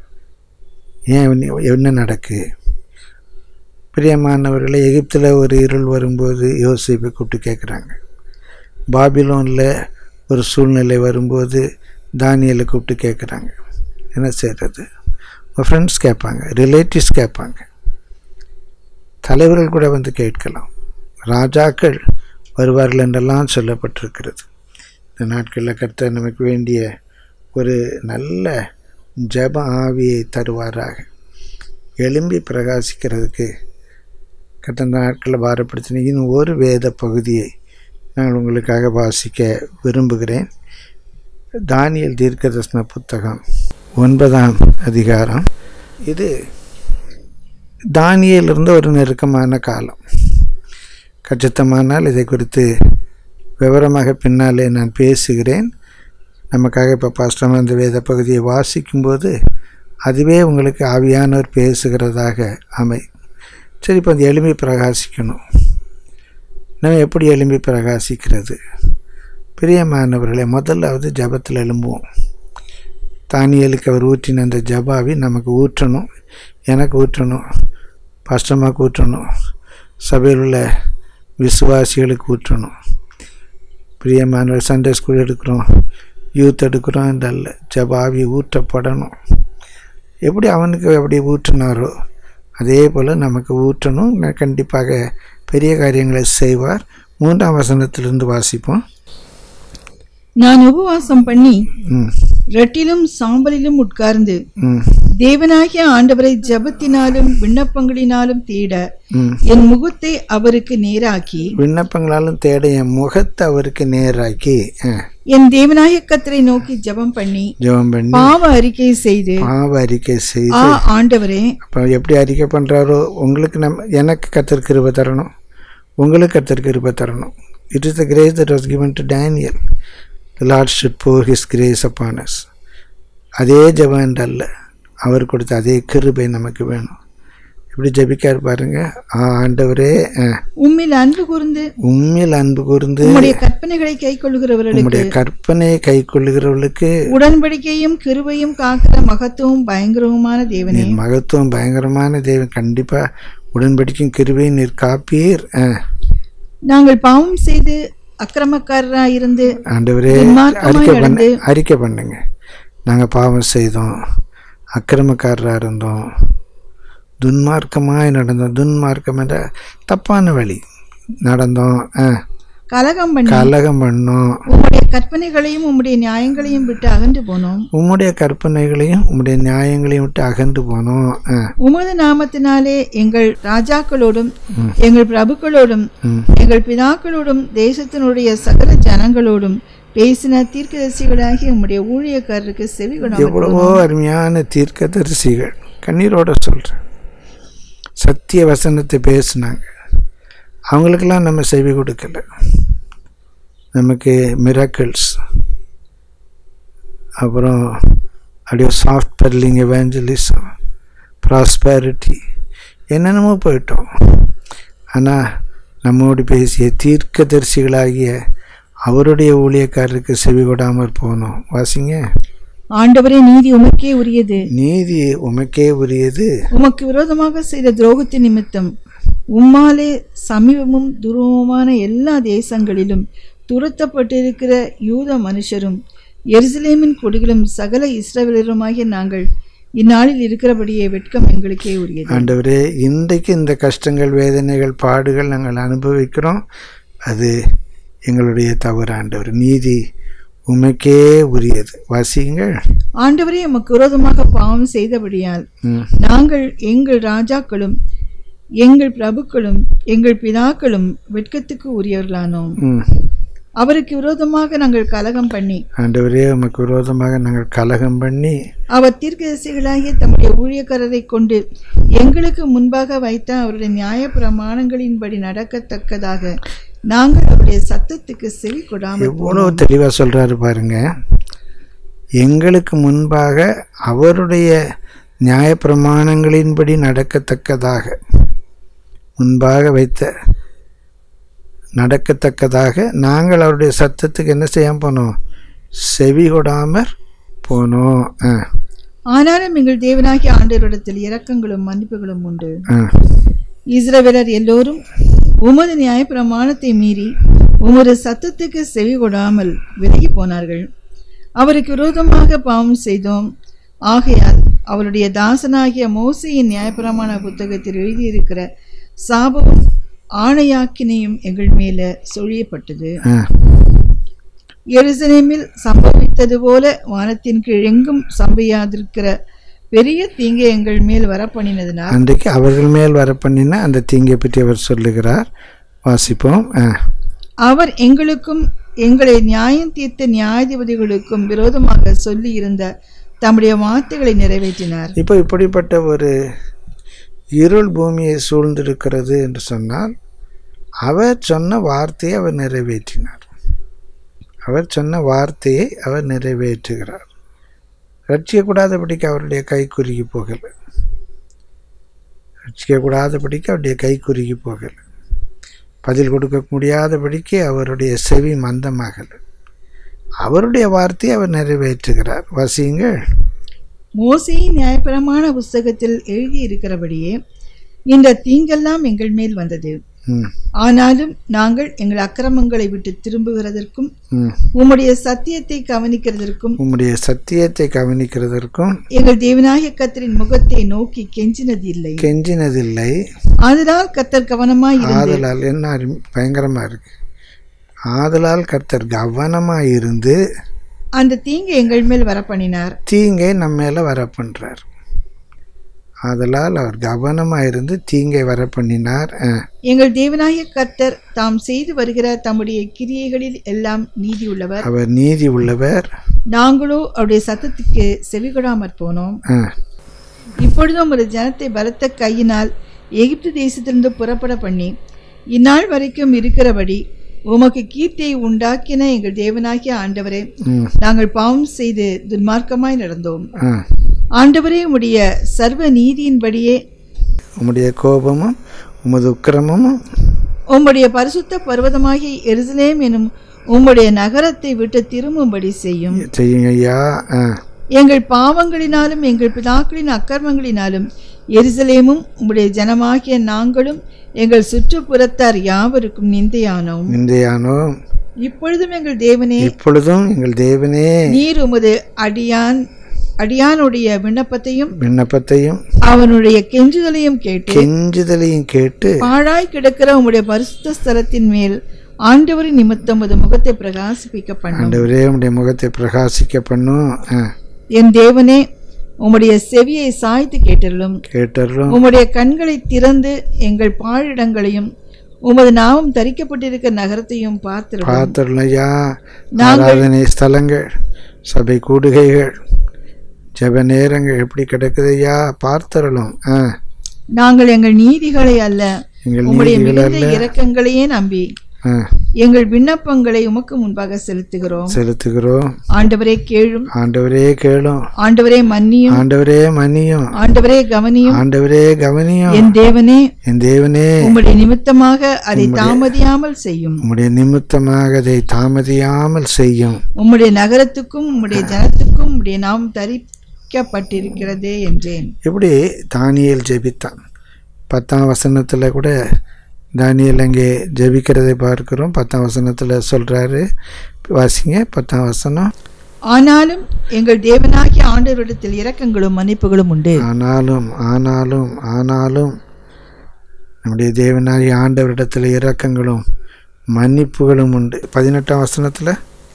ஏன் இன்னி- என்ன நடக்கு பிரியமானவர்களை எகிப்தில் ஒரு இருள் வரும்போது யோசிப்பை கூப்பிட்டு கேட்குறாங்க பாபிலோனில் ஒரு சூழ்நிலை வரும்போது தானியலை கூப்பிட்டு கேட்குறாங்க என்ன செய்கிறது உங்கள் ஃப்ரெண்ட்ஸ் கேட்பாங்க ரிலேட்டிவ்ஸ் கேட்பாங்க தலைவர்கள் கூட வந்து கேட்கலாம் ராஜாக்கள் வருவார்கள் என்றெல்லாம் சொல்லப்பட்டிருக்கிறது இந்த நாட்களில் கர்த்தர் நமக்கு வேண்டிய ஒரு நல்ல ஜெப ஆவியை தருவாராக எழும்பி பிரகாசிக்கிறதுக்கு கர்த்தர் இந்த நாட்களில் பாரப்படுத்தின இன்னும் ஒரு வேத பகுதியை நான் உங்களுக்காக வாசிக்க விரும்புகிறேன் தானியல் தீர்க்கதர்சன புத்தகம் ஒன்பதாம் அதிகாரம் இது தானியிலிருந்து ஒரு நெருக்கமான காலம் கச்சித்தமானால் இதை குறித்து விவரமாக பின்னாலே நான் பேசுகிறேன் நமக்காக இப்போ பாஸ்டமாக இந்த வேத பகுதியை வாசிக்கும்போது அதுவே உங்களுக்கு ஆவியானவர் பேசுகிறதாக அமை சரி இப்போ அந்த எளிமை பிரகாசிக்கணும் நம்ம எப்படி எளிமை பிரகாசிக்கிறது பிரியமானவர்களை முதலாவது ஜபத்தில் எழும்புவோம் தானியலுக்கு அவர் ஊற்றின அந்த ஜபாவி நமக்கு ஊற்றணும் எனக்கு ஊற்றணும் பாஸ்டமாக்கு ஊற்றணும் சபையில் உள்ள விசுவாசிகளுக்கு ஊற்றணும் பிரியமானவர் சண்டே ஸ்கூல் எடுக்கிறோம் யூத் எடுக்கிறோம் என்றல்ல ஜபாவி ஊற்றப்படணும் எப்படி அவனுக்கு எப்படி ஊற்றினாரோ அதே போல் நமக்கு ஊற்றணும் ந- கண்டிப்பாக பெரிய காரியங்களை செய்வார் மூன்றாம் வசனத்திலிருந்து வாசிப்போம்
நான் உபவாசம் பண்ணி
ம்
ரெட்டிலும் சாம்பலிலும் உட்கார்ந்து
ம்
தேவனாகிய ஆண்டவரை ஜெபத்தினாலும் விண்ணப்பங்களினாலும் தேட
ம்
என் முகத்தை அவருக்கு நேராக்கி
விண்ணப்பங்களாலும் தேட என் முகத்தை அவருக்கு நேராக்கி ஆ,
என் தேவனாகிய கத்தரை நோக்கி ஜெபம் பண்ணி
ஜெபம் பண்ணி
பாவ அறிக்கை செய்து
பாவ அறிக்கை செய்து
ஆ ஆண்டவரே
அப்போ எப்படி அறிக்கை பண்ணுறாரோ உங்களுக்கு நம்ம எனக்கு கத்தர் கிருபை தரணும் உங்களுக்கு கத்தர் கிருபை தரணும் it is the grace that was given to Daniel the Lord should pour his grace upon us அதே ஜெபம் அல்ல அவர் கொடுத்த அதே கிருபை நமக்கு வேணும் இப்படி ஜெபிக்கார் பாருங்க ஆ, ஆண்டவரே ஆ,
உம்மில் அன்பு கூர்ந்து
உம்மில் அன்பு கூர்ந்து
உம்முடைய கற்பனைகளை கை கொள்ளுகிறவர்களுக்கு
உம்முடைய கற்பனையை கை கொள்ளுகிறவர்களுக்கு
உடன்படிக்கையும் கிருபையும் காக்கிற மகத்துவம் பயங்கரவுமான தேவனே
நீர் மகத்துவம் பயங்கரமான தேவன் கண்டிப்பா உடன்படிக்கும் கிருபை நீர் காப்பீர் ஆ,
நாங்கள் பாவம் செய்து அக்கிரமக்காரராய் இருந்து
ஆண்டவரே
துன்மார்க்கமாய்
அறிக்கை பண்ண
நடந்து
அறிக்கை பண்ணுங்க நாங்கள் பாவம் செய்தோம் அக்கிரமக்காரராக இருந்தோம் துன்மார்க்கமாய் நடந்தோம் துன்மார்க்கம் என்ற தப்பான வழி நடந்தோம் ஆ,
கலகம் பண்ணி
கலகம் பண்ணோம்
உம்முடைய கற்பனைகளையும் உம்முடைய நியாயங்களையும் விட்டு அகன்று போனோம்
உம்முடைய கற்பனைகளையும் உம்முடைய நியாயங்களையும் விட்டு அகன்று போனோம் ஆ,
உமது நாமத்தினாலே எங்கள் ராஜாக்களோடும் எங்கள் பிரபுக்களோடும்
ம்.
எங்கள் பிதாக்களோடும் தேசத்தினுடைய சகல ஜனங்களோடும் பேசின தீர்க்கதரிசிகளாகி உம்முடைய ஊழியக்காரருக்கு செவி கொடாமல்
எவ்வளவோ அருமையான தீர்க்கதரிசிகள் கண்ணீரோட சொல்கிறேன் சத்திய வசனத்தை பேசுனாங்க அவங்களுக்கெல்லாம் நம்ம செவி கொடுக்கல நமக்கு மிராக்கிள்ஸ் அப்புறம் அப்படியே சாஃப்ட் பெர்லிங் எவாஞ்சலிசம் ப்ராஸ்பேரிட்டி என்னென்னமோ போயிட்டோம் ஆனால் நம்மோடு பேசிய தீர்க்கதரிசிகளாகிய அவருடைய ஊழியக்காரருக்கு செவி கொடாமற் போனோம் வாசிங்க
ஆண்டவரே நீதி உமக்கே உரியது
நீதி உமக்கே உரியது
உமக்கு விரோதமாக செய்த துரோகத்தின் நிமித்தம் உம்மாலே சமீபமும் துருவமுமான எல்லா தேசங்களிலும் துரத்தப்பட்டிருக்கிற யூத மனுஷரும் எருசலேமின் குடிகளும் சகல இஸ்ரவேலருமாகிய நாங்கள் இந்நாளில் இருக்கிறபடியே வெட்கம் எங்களுக்கே உரியது
ஆண்டவரே இன்றைக்கு இந்த கஷ்டங்கள் வேதனைகள் பாடுகள் நாங்கள் அனுபவிக்கிறோம் அது எங்களுடைய தவறு ஆண்டவர் நீதி உமக்கே உரியது வாசியுங்கள்
ஆண்டவரே உமக்கு விரோதமாக பாவம் செய்தபடியால்
ம்,
நாங்கள் எங்கள் ராஜாக்களும் எங்கள் பிரபுக்களும் எங்கள் பிதாக்களும் வெட்கத்துக்கு உரியவர்களானோம்
ம்.
அவருக்கு விரோதமாக நாங்கள் கலகம் பண்ணி
ஆண்டவரே உமக்கு விரோதமாக நாங்கள் கலகம் பண்ணி
அவர் தீர்க்கதரிசிகளாகிய தம்முடைய ஊழியக்காரரை கொண்டு எங்களுக்கு முன்பாக வைத்த அவருடைய நியாய பிரமாணங்களின்படி நடக்கத்தக்கதாக நாங்கள் அவருடைய சத்தத்துக்கு செவி கொடாமல்
எவ்வளோ தெளிவாக சொல்கிறாரு பாருங்க எங்களுக்கு முன்பாக அவருடைய நியாயப்பிரமாணங்களின்படி நடக்கத்தக்கதாக முன்பாக வைத்த நடக்கத்தக்கதாக நாங்கள் அவருடைய சத்தத்துக்கு என்ன செய்ய போனோம் செவி கொடாமற் போனோம் ஆ
ஆனாலும் எங்கள் தேவனாகிய ஆண்டவரிடத்தில் இரக்கங்களும் மன்னிப்புகளும் உண்டு
ஆ
இஸ்ரவேலர் எல்லோரும் உமது நியாய பிரமாணத்தை மீறி உமது சத்தத்துக்கு செவி கொடாமல் விலகி போனார்கள் அவருக்கு விரோதமாக பாவம் செய்தோம் ஆகையால் அவருடைய தாசனாகிய மோசையின் நியாயப்பிரமாண புத்தகத்தில் எழுதியிருக்கிற சாபமும் ஆணையாக்கினையும் எங்கள் மேல சொழியப்பட்டது
ஆ
எருசலேமில் சம்பவித்தது போல வானத்தின் கீழ் எங்கும் சம்பவியாதிருக்கிற பெரிய தீங்கை எங்கள் மேல் வரப்பண்ணினதினால்
அன்றைக்கு அவர்கள் மேல் வர பண்ணின அந்த தீங்கை பற்றி அவர் சொல்லுகிறார் வாசிப்போம் ஆ
அவர் எங்களுக்கும் எங்களை நியாயம் தீர்த்த நியாயாதிபதிகளுக்கும் விரோதமாக சொல்லி இருந்த தம்முடைய வார்த்தைகளை நிறைவேற்றினார்
இப்போ இப்படிப்பட்ட ஒரு இருள் பூமியை சூழ்ந்திருக்கிறது என்று சொன்னால் அவர் சொன்ன வார்த்தையை அவர் நிறைவேற்றினார் அவர் சொன்ன வார்த்தையை அவர் நிறைவேற்றுகிறார் ரட்சிக்கக்கூடாதபடிக்கு அவருடைய கை குறுகி போகலை ரட்சிக்கக்கூடாதபடிக்கு அவருடைய கை குறுகி போகலை பதில் கொடுக்க முடியாதபடிக்கு அவருடைய செவி மந்தமாகலை அவருடைய வார்த்தையை அவர் நிறைவேற்றுகிறார் வசியுங்கள்
மோசையின் நியாயப்பிரமாண புஸ்தகத்தில் எழுதியிருக்கிறபடியே இந்த தீங்கெல்லாம் எங்கள் மேல் வந்தது
ம்
ஆனாலும் நாங்கள் எங்கள் அக்கிரமங்களை விட்டு திரும்புகிறதற்கும்
ம்
உம்முடைய சத்தியத்தை கவனிக்கிறதற்கும்
உம்முடைய சத்தியத்தை கவனிக்கிறதற்கும்
எங்கள் தேவனாகிய கத்தரின் முகத்தை நோக்கி கெஞ்சினதில்லை
கெஞ்சினதில்லை
அதனால் கத்தர் கவனமாய் இருந்து
ஆதலால் என்ன அருமை- பயங்கரமா இருக்கு ஆதலால் கர்த்தர் கவனமா இருந்து
அந்த தீங்கை எங்கள் மேல் வரப்பண்ணினார்
தீங்கை நம்ம மேல வர பண்றார் ஆதலால் அவர் கவனமா இருந்து தீங்கை வர பண்ணினார் அஹ்,
எங்கள் தேவனாகிய கர்த்தர் தாம் செய்து வருகிற தம்முடைய கிரியைகளில் எல்லாம் நீதி உள்ளவர்
அவர் நீதி உள்ளவர்
நாங்களோ அவருடைய சத்தத்துக்கு செவிகொடாமற் போனோம்
அஹ்,
இப்பொழுதும் ஒரு ஜனத்தை பலத்த கையினால் எகிப்து தேசத்திலிருந்து புறப்பட பண்ணி இந்நாள் வரைக்கும் இருக்கிறபடி உமக்கு கீர்த்தியை உண்டாக்கின எங்கள் தேவனாகிய ஆண்டவரே
ம்,
நாங்கள் பாவம் செய்து துன்மார்க்கமாய் நடந்தோம்
அஹ்.
ஆண்டவரே உம்முடைய சர்வ நீதியின்படியே
உம்முடைய கோபமும் உமது உக்கிரமும்
உம்முடைய பரிசுத்த பர்வதமாகிய எருசலேம் எனும் உம்முடைய நகரத்தை விட்டு திரும்பும்படி செய்யும்
செய்யுங்க ஐயா ஆ
எங்கள் பாவங்களினாலும் எங்கள் பிதாக்களின் அக்கிரமங்களினாலும் எருசலேமும் உம்முடைய ஜனமாகிய நாங்களும் எங்கள் சுற்றுப்புறத்தார் யாவருக்கும் நிந்தையானோம்
இன்றையானோ
இப்பொழுதும் எங்கள் தேவனே
இப்பொழுதும் எங்கள் தேவனே
நீர் உமது அடியான் அடியானுடைய விண்ணப்பத்தையும்
விண்ணப்பத்தையும்
அவனுடைய கெஞ்சுதலையும் கேட்டு
கெஞ்சுதலையும் கேட்டு
பாழாய் கிடக்கிற உம்முடைய பரிசுத்த ஸ்தலத்தின் மேல் ஆண்டவரின் நிமித்தம் உமது முகத்தை பிரகாசிப்பிக்க பண்ணும்
ஆண்டவரே உம்முடைய முகத்தை பிரகாசிக்க பண்ணும் ஆ
என் தேவனே உம்முடைய செவியை சாய்த்து கேட்டருளும்
கேட்டரும்
உம்முடைய கண்களை திறந்து எங்கள் பாழிடங்களையும் உமது நாமம் தரிக்கப்பட்டிருக்கிற நகரத்தையும் பார்த்திருக்கும்
பார்த்தரும் ஐயா ஆராதனை ஸ்தலங்கள் சபை கூடுகைகள் ஜெப நேரங்கள் எப்படி கிடக்குது ஐயா பார்த்தரலும் ஆ
நாங்கள் எங்கள் நீதிகளை அல்ல
எங்கள்
உம்முடைய
நீதிகள்
மிகுந்த இரக்கங்களையே நம்பி
ஆ
எங்கள் விண்ணப்பங்களை உமக்கு முன்பாக செலுத்துகிறோம்
செலுத்துகிறோம்
ஆண்டவரே கேளும்
ஆண்டவரே கேளும்
ஆண்டவரே மன்னியும்
ஆண்டவரே மன்னியும்
ஆண்டவரே கவனியும்
ஆண்டவரே கவனியும்
என் தேவனே
என் தேவனே
உம்முடைய நிமித்தமாக அதை தாமதியாமல் செய்யும்
உம்முடைய நிமித்தமாக அதை தாமதியாமல் செய்யும்
உம்முடைய நகரத்துக்கும் உம்முடைய ஜனத்துக்கும் உம்முடைய நாம் தரிக்கப்பட்டிருக்கிறதே என்றேன்
எப்படி தானியேல் ஜெபித்தான் பத்தாம் வசனத்தில் கூட தானியேல் அங்கே ஜெபிக்கிறதை பார்க்கிறோம் பத்தாம் வசனத்தில் சொல்கிறாரு வாசிங்க பத்தாம் வசனம்
ஆனாலும் எங்கள் தேவனாகிய ஆண்டவரிடத்தில் இரக்கங்களும் மன்னிப்புகளும் உண்டு
ஆனாலும் ஆனாலும் ஆனாலும் நம்முடைய தேவனாகிய ஆண்டவரிடத்தில் இரக்கங்களும் மன்னிப்புகளும் உண்டு பதினெட்டாம் வசனத்தில்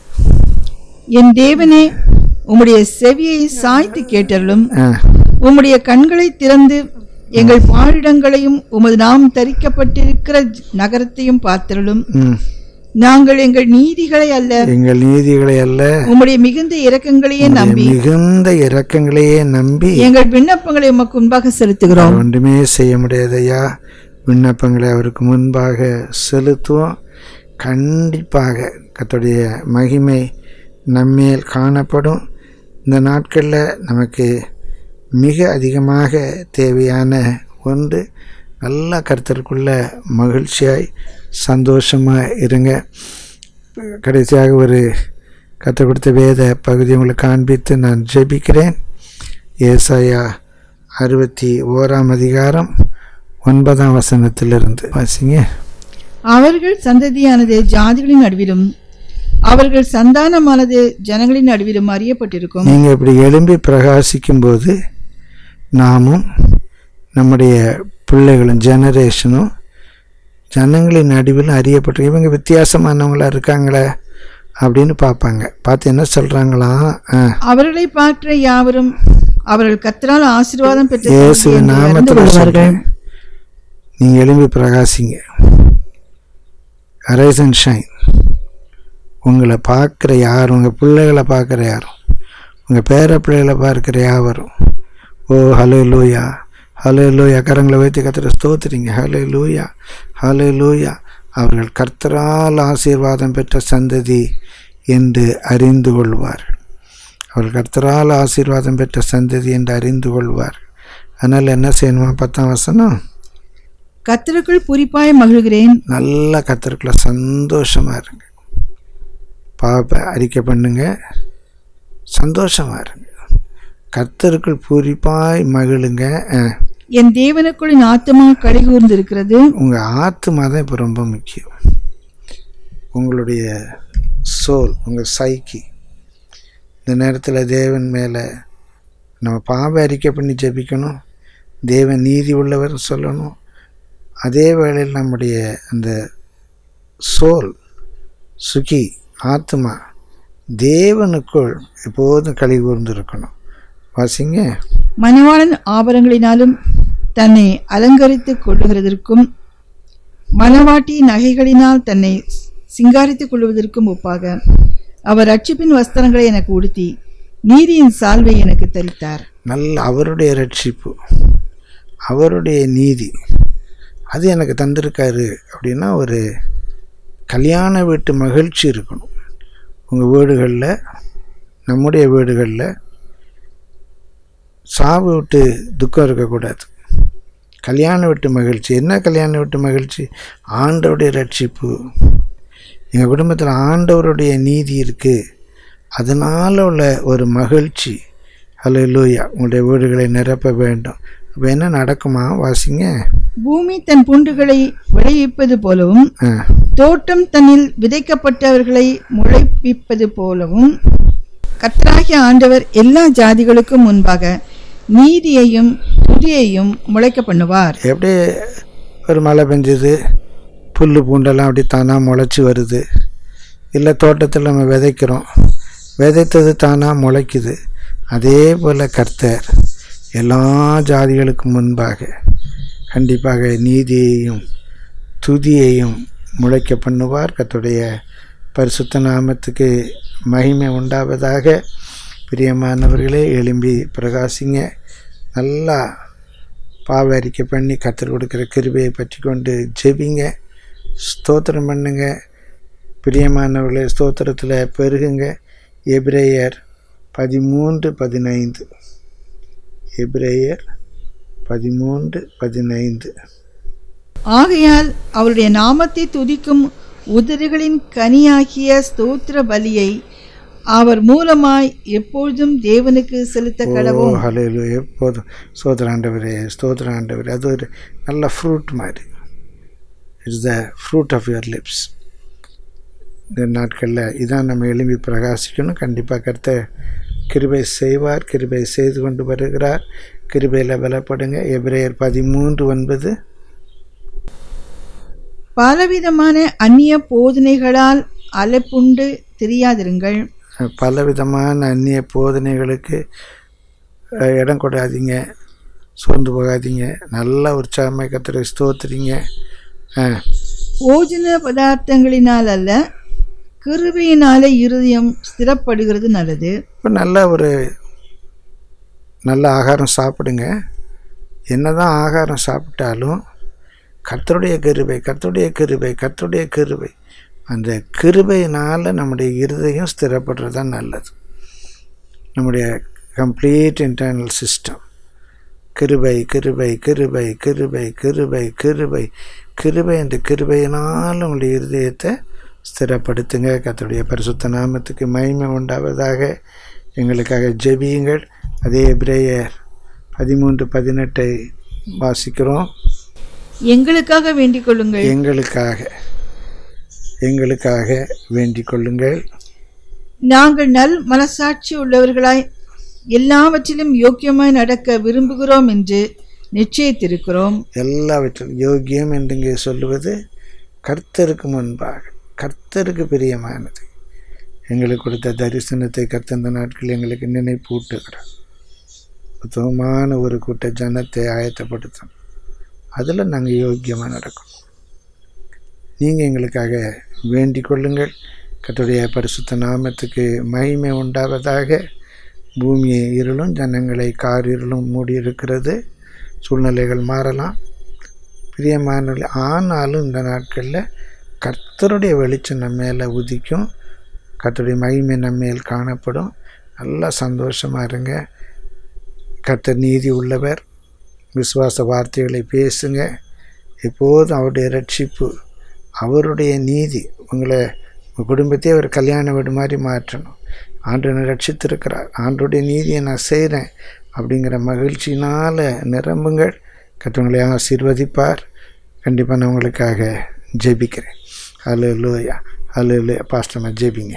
என் தேவனே உம்முடைய செவியை சாய்த்து கேட்டருளும்
ஆ
உம்முடைய கண்களை திறந்து எங்கள் பாழிடங்களையும் உமது நாம் தரிக்கப்பட்டிருக்கிற நகரத்தையும் பார்த்தருளும்
ம்
நாங்கள் எங்கள் நீதிகளை அல்ல
எங்கள் நீதிகளை அல்ல
உம்முடைய மிகுந்த இரக்கங்களையே நம்பி
மிகுந்த இரக்கங்களையே நம்பி
எங்கள் விண்ணப்பங்களை உமக்கு முன்பாக செலுத்துகிறோம்
ஒன்றுமே செய்ய முடியாதையா விண்ணப்பங்களை அவருக்கு முன்பாக செலுத்துவோம் கண்டிப்பாக கர்த்தருடைய மகிமை நம்மேல் காணப்படும் இந்த நாட்களில் நமக்கு மிக அதிகமாக தேவையான ஒன்று நல்ல கருத்தருக்குள்ள மகிழ்ச்சியாய் சந்தோஷமாக இருங்க கடைசியாக ஒரு கற்றுக் கொடுத்த வேத பகுதி உங்களுக்கு காண்பித்து நான் ஜெபிக்கிறேன் ஏசாயா அறுபத்தி ஓராம் அதிகாரம் ஒன்பதாம் வசனத்திலிருந்து வாசிங்க
அவர்கள் சந்ததியானது ஜாதிகளின் நடுவிலும் அவர்கள் சந்தானமானது ஜனங்களின் நடுவிலும் அறியப்பட்டிருக்கும்
நீங்கள் இப்படி எழும்பி பிரகாசிக்கும் போது நாமும் நம்முடைய பிள்ளைகளும் ஜெனரேஷனும் ஜனங்களின் நடுவில் அறியப்பட்டு இவங்க வித்தியாசமானவங்களா இருக்காங்களே அப்படின்னு பார்ப்பாங்க பார்த்து என்ன சொல்கிறாங்களாம் ஆ
அவர்களை பார்க்கிற யாவரும் அவர்கள் கத்தரால் ஆசீர்வாதம் பெற்ற
இயேசு
சந்ததி என்று அறிந்து
நாமத்தில்
கொள்வார்கள்
சொல்கிறேன் நீங்கள் எழும்பி பிரகாசிங்க அரைஸ் அண்ட் ஷைன் உங்களை பார்க்குற யார் உங்கள் பிள்ளைகளை பார்க்குற யாரும் உங்கள் பேர பிள்ளைகளை பார்க்குற யாவரும் ஓ ஹலோ லூயா ஹலோ லூயா கரங்களை வைத்து கத்துற ஸ்தோத்திரிங்க ஹலோ லூயா ஹலோ லூயா அவர்கள் கர்த்தரால் ஆசீர்வாதம் பெற்ற சந்ததி என்று அறிந்து கொள்வார் அவர்கள் கர்த்தரால் ஆசீர்வாதம் பெற்ற சந்ததி என்று அறிந்து கொள்வார் அதனால் என்ன செய்யணுமா பத்தாம் வசனம்
கத்தருக்குள் குறிப்பாய் மகிழ்கிறேன்
நல்ல கத்தருக்குள்ள சந்தோஷமாக இருங்க பாப்ப அறிக்கை பண்ணுங்க சந்தோஷமாக இருங்க கத்தருக்குள் பூரிப்பாய் மகிழுங்க அஹ்,
என் தேவனுக்குள் என் ஆத்மா கழிகூர்ந்து இருக்கிறது
உங்கள் ஆத்மா தான் இப்போ ரொம்ப முக்கியம் உங்களுடைய சோல் உங்கள் சைக்கி இந்த நேரத்தில் தேவன் மேலே நம்ம பாவ அறிக்கை பண்ணி ஜெபிக்கணும் தேவன் நீதி உள்ளவர் சொல்லணும் அதே வேளையில் நம்முடைய அந்த சோல் சுகி ஆத்மா தேவனுக்குள் எப்போதும் களி கூர்ந்து இருக்கணும் வாசிங்க
மணவாளன் ஆபரங்களினாலும் தன்னை அலங்கரித்துக் கொள்ளுகிறதற்கும் மணவாட்டி நகைகளினால் தன்னை சிங்காரித்துக் கொள்வதற்கும் ஒப்பாக அவர் ரட்சிப்பின் வஸ்திரங்களை எனக்கு உடுத்தி நீதியின் சால்வை எனக்கு தரித்தார்
நல்ல அவருடைய ரட்சிப்பு அவருடைய நீதி அது எனக்கு தந்திருக்காரு அப்படின்னா ஒரு கல்யாண வீட்டு மகிழ்ச்சி இருக்கணும் உங்கள் வீடுகளில் நம்முடைய வீடுகளில் சாவு விட்டு துக்கம் இருக்கக்கூடாது கல்யாண வீட்டு மகிழ்ச்சி என்ன கல்யாண வீட்டு மகிழ்ச்சி ஆண்டவருடைய ரட்சிப்பு எங்கள் குடும்பத்தில் ஆண்டவருடைய நீதி இருக்குது அதனால் உள்ள ஒரு மகிழ்ச்சி ஹalleluya உங்களுடைய வீடுகளை நிரப்ப வேண்டும் அப்போ என்ன நடக்குமா வாசிங்க
பூமி தன் பூண்டுகளை விளைவிப்பது போலவும்
ஆ
தோட்டம் தன்னில் விதைக்கப்பட்டவர்களை முளைப்பிப்பது போலவும் கர்த்தராகிய ஆண்டவர் எல்லா ஜாதிகளுக்கும் முன்பாக நீதியையும் துதியையும் முளைக்க பண்ணுவார்
எப்படி ஒரு மழை பெஞ்சுது புல் பூண்டெல்லாம் அப்படி தானாக முளைச்சி வருது இல்லை தோட்டத்தில் நம்ம விதைக்கிறோம் விதைத்தது தானாக முளைக்குது அதே போல் கர்த்தர் எல்லா ஜாதிகளுக்கும் முன்பாக கண்டிப்பாக நீதியையும் துதியையும் முளைக்க பண்ணுவார் கர்த்தருடைய பரிசுத்த நாமத்துக்கு மகிமை உண்டாவதாக பிரியமானவர்களே எழும்பி பிரகாசிங்க நல்லா பாவ அறிக்கை பண்ணி கத்தர் கொடுக்குற கிருபையை பற்றி கொண்டு ஜெபிங்க ஸ்தோத்திரம் பண்ணுங்க பிரியமானவர்களே ஸ்தோத்திரத்தில் பெருகுங்க எபிரேயர் பதிமூன்று பதினைந்து எபிரேயர் பதிமூன்று பதினைந்து
ஆகையால் அவருடைய நாமத்தை துதிக்கும் உதடுகளின் கனியாகிய ஸ்தோத்திர பலியை அவர் மூலமாய் எப்பொழுதும் தேவனுக்கு செலுத்த கடவும்
ஓ ஹalleluya எப்போதும் ஸ்தோத்திர ஆண்டவரே ஸ்தோத்திர ஆண்டவரே அது ஒரு நல்ல ஃப்ரூட் மாதிரி it's the fruit of your lips இந்த நாட்களில் இதான் நம்ம எழும்பி பிரகாசிக்கணும் கண்டிப்பாக கருத்த கிருபை செய்வார் கிருபை செய்து கொண்டு வருகிறார் கிருபையில் பலப்படுங்க எபிரேயர் பதிமூன்று ஒன்பது
பலவிதமான அந்நிய போதனைகளால் அலைப்புண்டு தெரியாதிருங்கள்
பலவிதமான அந்நிய போதனைகளுக்கு அஹ், இடம் கொடாதீங்க சோர்ந்து போகாதீங்க நல்லா உற்சாகமாக கத்திர ஸ்தோத்திரிங்க ஆ
போஜன பதார்த்தங்களினால் அல்ல கிருபையினாலே இருதயம் ஸ்திரப்படுகிறது நல்லது
இப்போ நல்ல ஒரு நல்ல ஆகாரம் சாப்பிடுங்க என்னதான் ஆகாரம் சாப்பிட்டாலும் கர்த்தருடைய கிருபை கர்த்தருடைய கிருபை கர்த்தருடைய கிருபை அந்த கிருபையினால் நம்முடைய இருதயம் ஸ்திரப்படுறது தான் நல்லது நம்முடைய கம்ப்ளீட் இன்டர்னல் சிஸ்டம் கிருபை கிருபை கிருபை கிருபை கிருபை கிருபை கிருபை என்ற கிருபையினால் உங்களுடைய இருதயத்தை ஸ்திரப்படுத்துங்க கர்த்தருடைய பரிசுத்த நாமத்துக்கு மகிமை உண்டாவதாக எங்களுக்காக ஜெபியுங்கள் அதே பிரேயர் பதிமூன்று பதினெட்டை வாசிக்கிறோம்
எங்களுக்காக வேண்டிக் கொள்ளுங்கள்
எங்களுக்காக எங்களுக்காக வேண்டிக் கொள்ளுங்கள்
நாங்கள் நல் மனசாட்சி உள்ளவர்களாய் எல்லாவற்றிலும் யோக்கியமாய் நடக்க விரும்புகிறோம் என்று நிச்சயித்திருக்கிறோம்
எல்லாவற்றிலும் யோக்கியம் என்று இங்கே சொல்லுவது கர்த்தருக்கு முன்பாக கர்த்தருக்கு பிரியமானது எங்களுக்கு கொடுத்த தரிசனத்தை கர்த்தந்த நாட்கள் எங்களுக்கு நினைப்பூட்டுகிறார் உத்தமமான ஒரு கூட்ட ஜனத்தை ஆயத்தப்படுத்தணும் அதில் நாங்கள் யோக்கியமாக நடக்கணும் நீங்கள் எங்களுக்காக வேண்டிக் கொள்ளுங்கள் கர்த்தருடைய பரிசுத்த நாமத்துக்கு மகிமை உண்டாவதாக பூமியை இருளும் ஜனங்களை கார் இருளும் மூடியிருக்கிறது சூழ்நிலைகள் மாறலாம் பிரியமானவர்களே ஆனாலும் இந்த நாட்களில் கர்த்தருடைய வெளிச்சம் நம்ம மேலே உதிக்கும் கர்த்தருடைய மகிமை நம்ம மேல் காணப்படும் நல்லா சந்தோஷமாக இருங்க கர்த்தர் நீதி உள்ளவர் விசுவாச வார்த்தைகளை பேசுங்க எப்போதும் அவருடைய ரட்சிப்பு அவருடைய நீதி உங்களை உங்கள் குடும்பத்தையே ஒரு கல்யாண வீடு மாதிரி மாற்றணும் ஆண்டு என்னை ரட்சித்திருக்கிறார் ஆண்டுடைய நீதியை நான் செய்கிறேன் அப்படிங்கிற மகிழ்ச்சியினால் நிரம்புங்கள் கற்றவங்களை ஆசீர்வதிப்பார் கண்டிப்பாக நான் உங்களுக்காக ஜெபிக்கிறேன் ஹலோ லோயா ஹலோ லோயா பாஸ்டர்மா ஜெபிங்க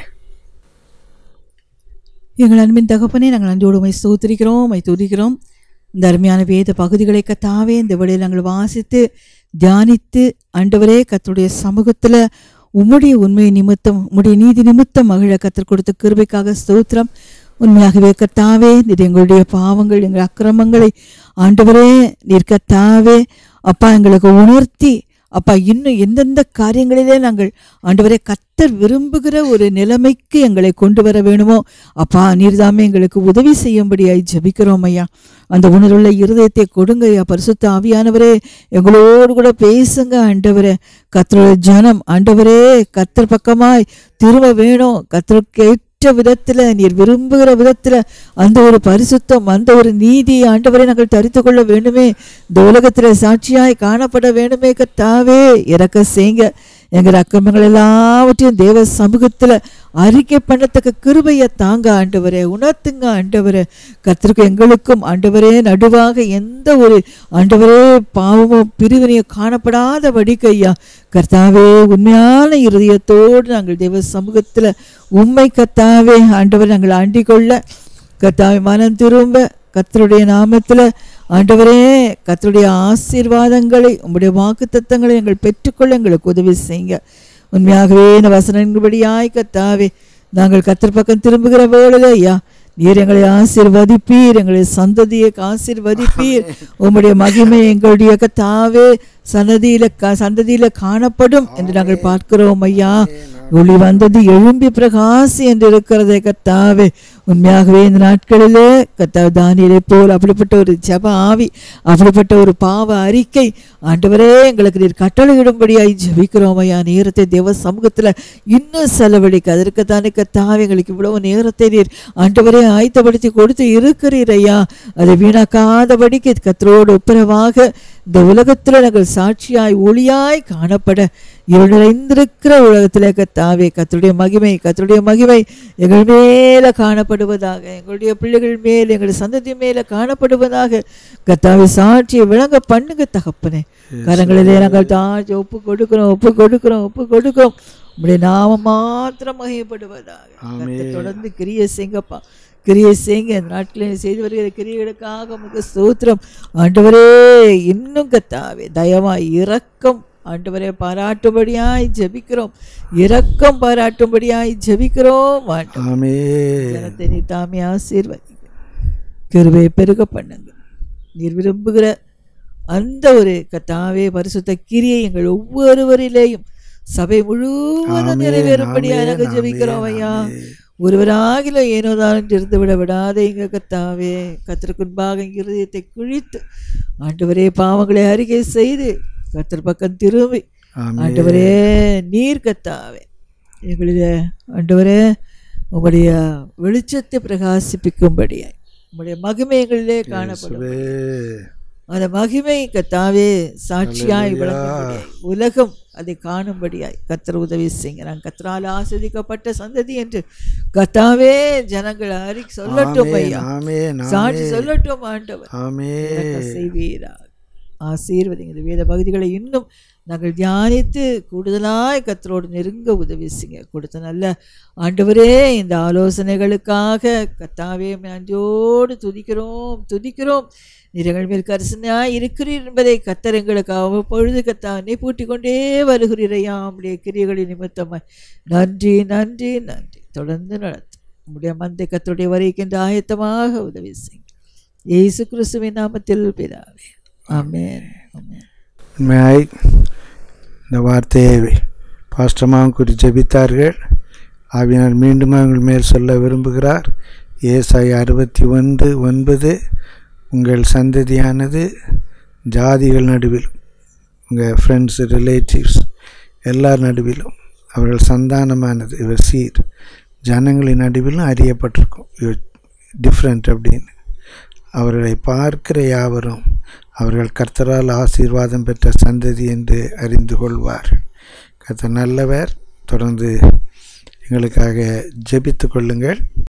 எங்கள் அன்பின் தகப்பனே நாங்கள் அன்போடு உமை ஸ்தோத்திரிக்கிறோம் உமை துதிக்கிறோம் இந்த அருமையான வேத பகுதிகளை கத்தாவே இந்த விடையில் நாங்கள் வாசித்து தியானித்து ஆண்டவரே கர்த்தருடைய சமூகத்தில் உம்முடைய உண்மை நிமித்தம் உம்முடைய நீதி நிமித்தம் மகிழ கத்தர் கொடுத்த கிருபைக்காக ஸ்தோத்திரம் உண்மையாகவே கர்த்தாவே நீர் எங்களுடைய பாவங்கள் எங்கள் அக்கிரமங்களை ஆண்டவரே நீர் கர்த்தாவே அப்பா எங்களுக்கு உணர்த்தி அப்பா இன்னும் எந்தெந்த காரியங்களிலே நாங்கள் ஆண்டவரே கத்தர் விரும்புகிற ஒரு நிலைமைக்கு எங்களை கொண்டு வர வேணுமோ அப்பா நீர்தாமே எங்களுக்கு உதவி செய்யும்படியாய் ஜெபிக்கிறோம் ஐயா அந்த உணர்வுள்ள இருதயத்தை கொடுங்க ஐயா பரிசுத்த ஆவியானவரே எங்களோடு கூட பேசுங்க ஆண்டவரே கத்தரோட ஜனம் ஆண்டவரே கத்தர் பக்கமாய் திரும்ப வேணும் கத்தர் கேட்ட ஏற்ற விதத்துல நீர் விரும்புகிற விதத்துல அந்த ஒரு பரிசுத்தம் அந்த ஒரு நீதி ஆண்டவரை நாங்கள் தரித்து கொள்ள வேண்டுமே இந்த உலகத்துல சாட்சியாய் காணப்பட வேண்டுமே கத்தாவே இறக்க செய்ங்க எங்கள் அக்கிரமங்கள் எல்லாவற்றையும் தேவ சமூகத்துல அறிக்கை பண்ணத்தக்க கிருபையை தாங்க ஆண்டவரே உணர்த்துங்க ஆண்டவரே கத்திற்கு எங்களுக்கும் ஆண்டவரே நடுவாக எந்த ஒரு ஆண்டவரே பாவமோ பிரிவினையோ காணப்படாத வடிக்கையா கர்த்தாவே உண்மையான இருதயத்தோடு நாங்கள் தேவ சமூகத்துல உண்மை கர்த்தாவே ஆண்டவர் நாங்கள் ஆண்டிக் கொள்ள கர்த்தாவே மனம் திரும்ப கர்த்தருடைய நாமத்துல ஆண்டவரே கர்த்தருடைய ஆசீர்வாதங்களை உம்முடைய வாக்கு தத்தங்களை எங்கள் பெற்றுக்கொள்ள எங்களுக்கு உதவி செய்யுங்க உண்மையாகவே இந்த வசனங்களின்படியாய் கத்தாவே நாங்கள் கத்தர் பக்கம் திரும்புகிற வேளையில ஐயா நீர் எங்களை ஆசீர்வதிப்பீர் எங்களை சந்ததியை ஆசீர்வதிப்பீர் உம்முடைய மகிமை எங்களுடைய கத்தாவே சந்ததியில க- சந்ததியில காணப்படும் என்று நாங்கள் பார்க்கிறோம் ஐயா ஒளி வந்தது எழும்பி பிரகாசி என்று இருக்கிறதே கத்தாவே உண்மையாகவே இந்த நாட்களிலே கத்தாவே தானியலை போல் அப்படிப்பட்ட ஒரு ஜெப ஆவி அப்படிப்பட்ட ஒரு பாவ அறிக்கை ஆண்டவரே எங்களுக்கு நீர் கட்டளையிடும்படியாய் ஜெபிக்கிறோம் ஐயா நேரத்தை தேவ சமூகத்துல இன்னும் செலவழிக்க அதற்கு தானே கத்தாவே எங்களுக்கு இவ்வளவு நேரத்தை நீர் ஆண்டவரே ஆயத்தப்படுத்தி கொடுத்து இருக்கிறீர் ஐயா அதை வீணாக்காதபடிக்கு கத்தரோடு ஒப்புரவாக இந்த உலகத்துல நாங்கள் சாட்சியாய் ஒளியாய் காணப்பட இருள் நிறைந்திருக்கிற உலகத்திலே கத்தாவே கத்தருடைய மகிமை கத்தருடைய மகிமை எங்கள் மேல காணப்படுவதாக எங்களுடைய பிள்ளைகள் மேல் எங்கள் சந்ததி மேல காணப்படுவதாக கத்தாவை சாட்சியை விளங்க பண்ணுங்க தகப்பனே கரங்களிலே நாங்கள் தாழ்ச்சி ஒப்பு கொடுக்கிறோம் ஒப்பு கொடுக்கிறோம் ஒப்பு கொடுக்கிறோம் உங்களுடைய நாமம் மாத்திரம் மகிமைப்படுவதாக கர்த்தர் தொடர்ந்து கிரியை செய்ங்கப்பா கிரியை செய்யுங்க இந்த நாட்களில் செய்து வருகிற கிரியைகளுக்காக உமக்கு ஸ்தோத்திரம் ஆண்டவரே இன்னும் கத்தாவே தயவாய் இரக்கம் ஆண்டவரே பாராட்டும்படியாய் ஜெபிக்கிறோம் இரக்கம் பாராட்டும்படியாய் ஜெபிக்கிறோம் ஆண்டவரே.
ஆமே
ஜனத்தை நீ தாமே ஆசீர்வதிங்க கிருபையை பெருக பண்ணுங்க நீர் விரும்புகிற அந்த ஒரு கத்தாவே பரிசுத்த கிரியை எங்கள் ஒவ்வொருவரிலேயும் சபை முழுவதும்
ஆமென்,
நிறைவேறும்படியாக
ஆமென்,
நாங்கள் ஜெபிக்கிறோம்
ஆமென்,
ஐயா
ஆமென்.
ஒருவராகிலும் ஏனோதாலும் இருந்து விட விடாதே எங்க கத்தாவே கத்திற்குன்பாக இருதயத்தை குழித்து ஆண்டவரே பாவங்களை அறிக்கை செய்து கத்தர் பக்கம் திரும்பி
ஆமென்.
ஆண்டவரே நீர் கத்தாவே எங்களிலே ஆண்டவரே உங்களுடைய வெளிச்சத்தை பிரகாசிப்பிக்கும்படியாய் உங்களுடைய மகிமை எங்களிலே காணப்படும்
இயேசுவே.
அந்த மகிமை கத்தாவே சாட்சியாய் விளங்கும்படியாய் உலகம் அதை காணும்படியாய் கத்தர் உதவி செய்யுங்க நான் கத்தரால் ஆஸ்வதிக்கப்பட்ட சந்ததி என்று கத்தாவே ஜனங்கள் அறி சொல்லட்டும்
ஆமென்,
ஐயா
ஆமென்,
சாட்சி
ஆமென்.
சொல்லட்டும் ஆண்டவர்
ஆமென்.
இறக்க செய்வீராக ஆசீர்வதிங்க இந்த வேத பகுதிகளை இன்னும் நாங்கள் தியானித்து கூடுதலாய் கத்தரோடு நெருங்க உதவி செய்யுங்க கொடுத்த நல்ல ஆண்டவரே இந்த ஆலோசனைகளுக்காக கத்தாவே நன்றியோடு துதிக்கிறோம் துதிக்கிறோம் நிறங்கள் மேல் கரிசனையாய் இருக்கிறீர் என்பதை கத்தர் எங்களுக்கு அவ்வப்பொழுது கத்தானே பூட்டிக் கொண்டே வருகிறீரையா உம்முடைய கிரியைகளின் நிமித்தமாய் நன்றி நன்றி நன்றி தொடர்ந்து நடத்தும் உம்முடைய மந்தை கத்தருடைய வரைக்கின்ற ஆயத்தமாக உதவி செய்யுங்க இயேசு கிறிஸ்துவின் நாமத்தில் பிதாவே ஆமென் ஆமென்
உண்மையாய் இந்த வார்த்தையை பாஸ்டமாக குறித்து ஜெபித்தார்கள் ஆவியார் மீண்டும் அவங்கள் மேல் சொல்ல விரும்புகிறார் ஏசாய் அறுபத்தி ஒன்று ஒன்பது உங்கள் சந்ததியானது ஜாதிகள் நடுவில் உங்கள் ஃப்ரெண்ட்ஸ் ரிலேட்டிவ்ஸ் எல்லார் நடுவிலும் அவர்கள் சந்தானமானது இவர் சீர் ஜனங்களின் நடுவிலும் அறியப்பட்டிருக்கும் இவர் டிஃப்ரெண்ட் அப்படின்னு அவர்களை பார்க்கிற யாவரும் அவர்கள் கர்த்தரால் ஆசீர்வாதம் பெற்ற சந்ததி என்று அறிந்து கொள்வார் கர்த்தர் நல்லவர் தொடர்ந்து எங்களுக்காக ஜெபித்து கொள்ளுங்கள்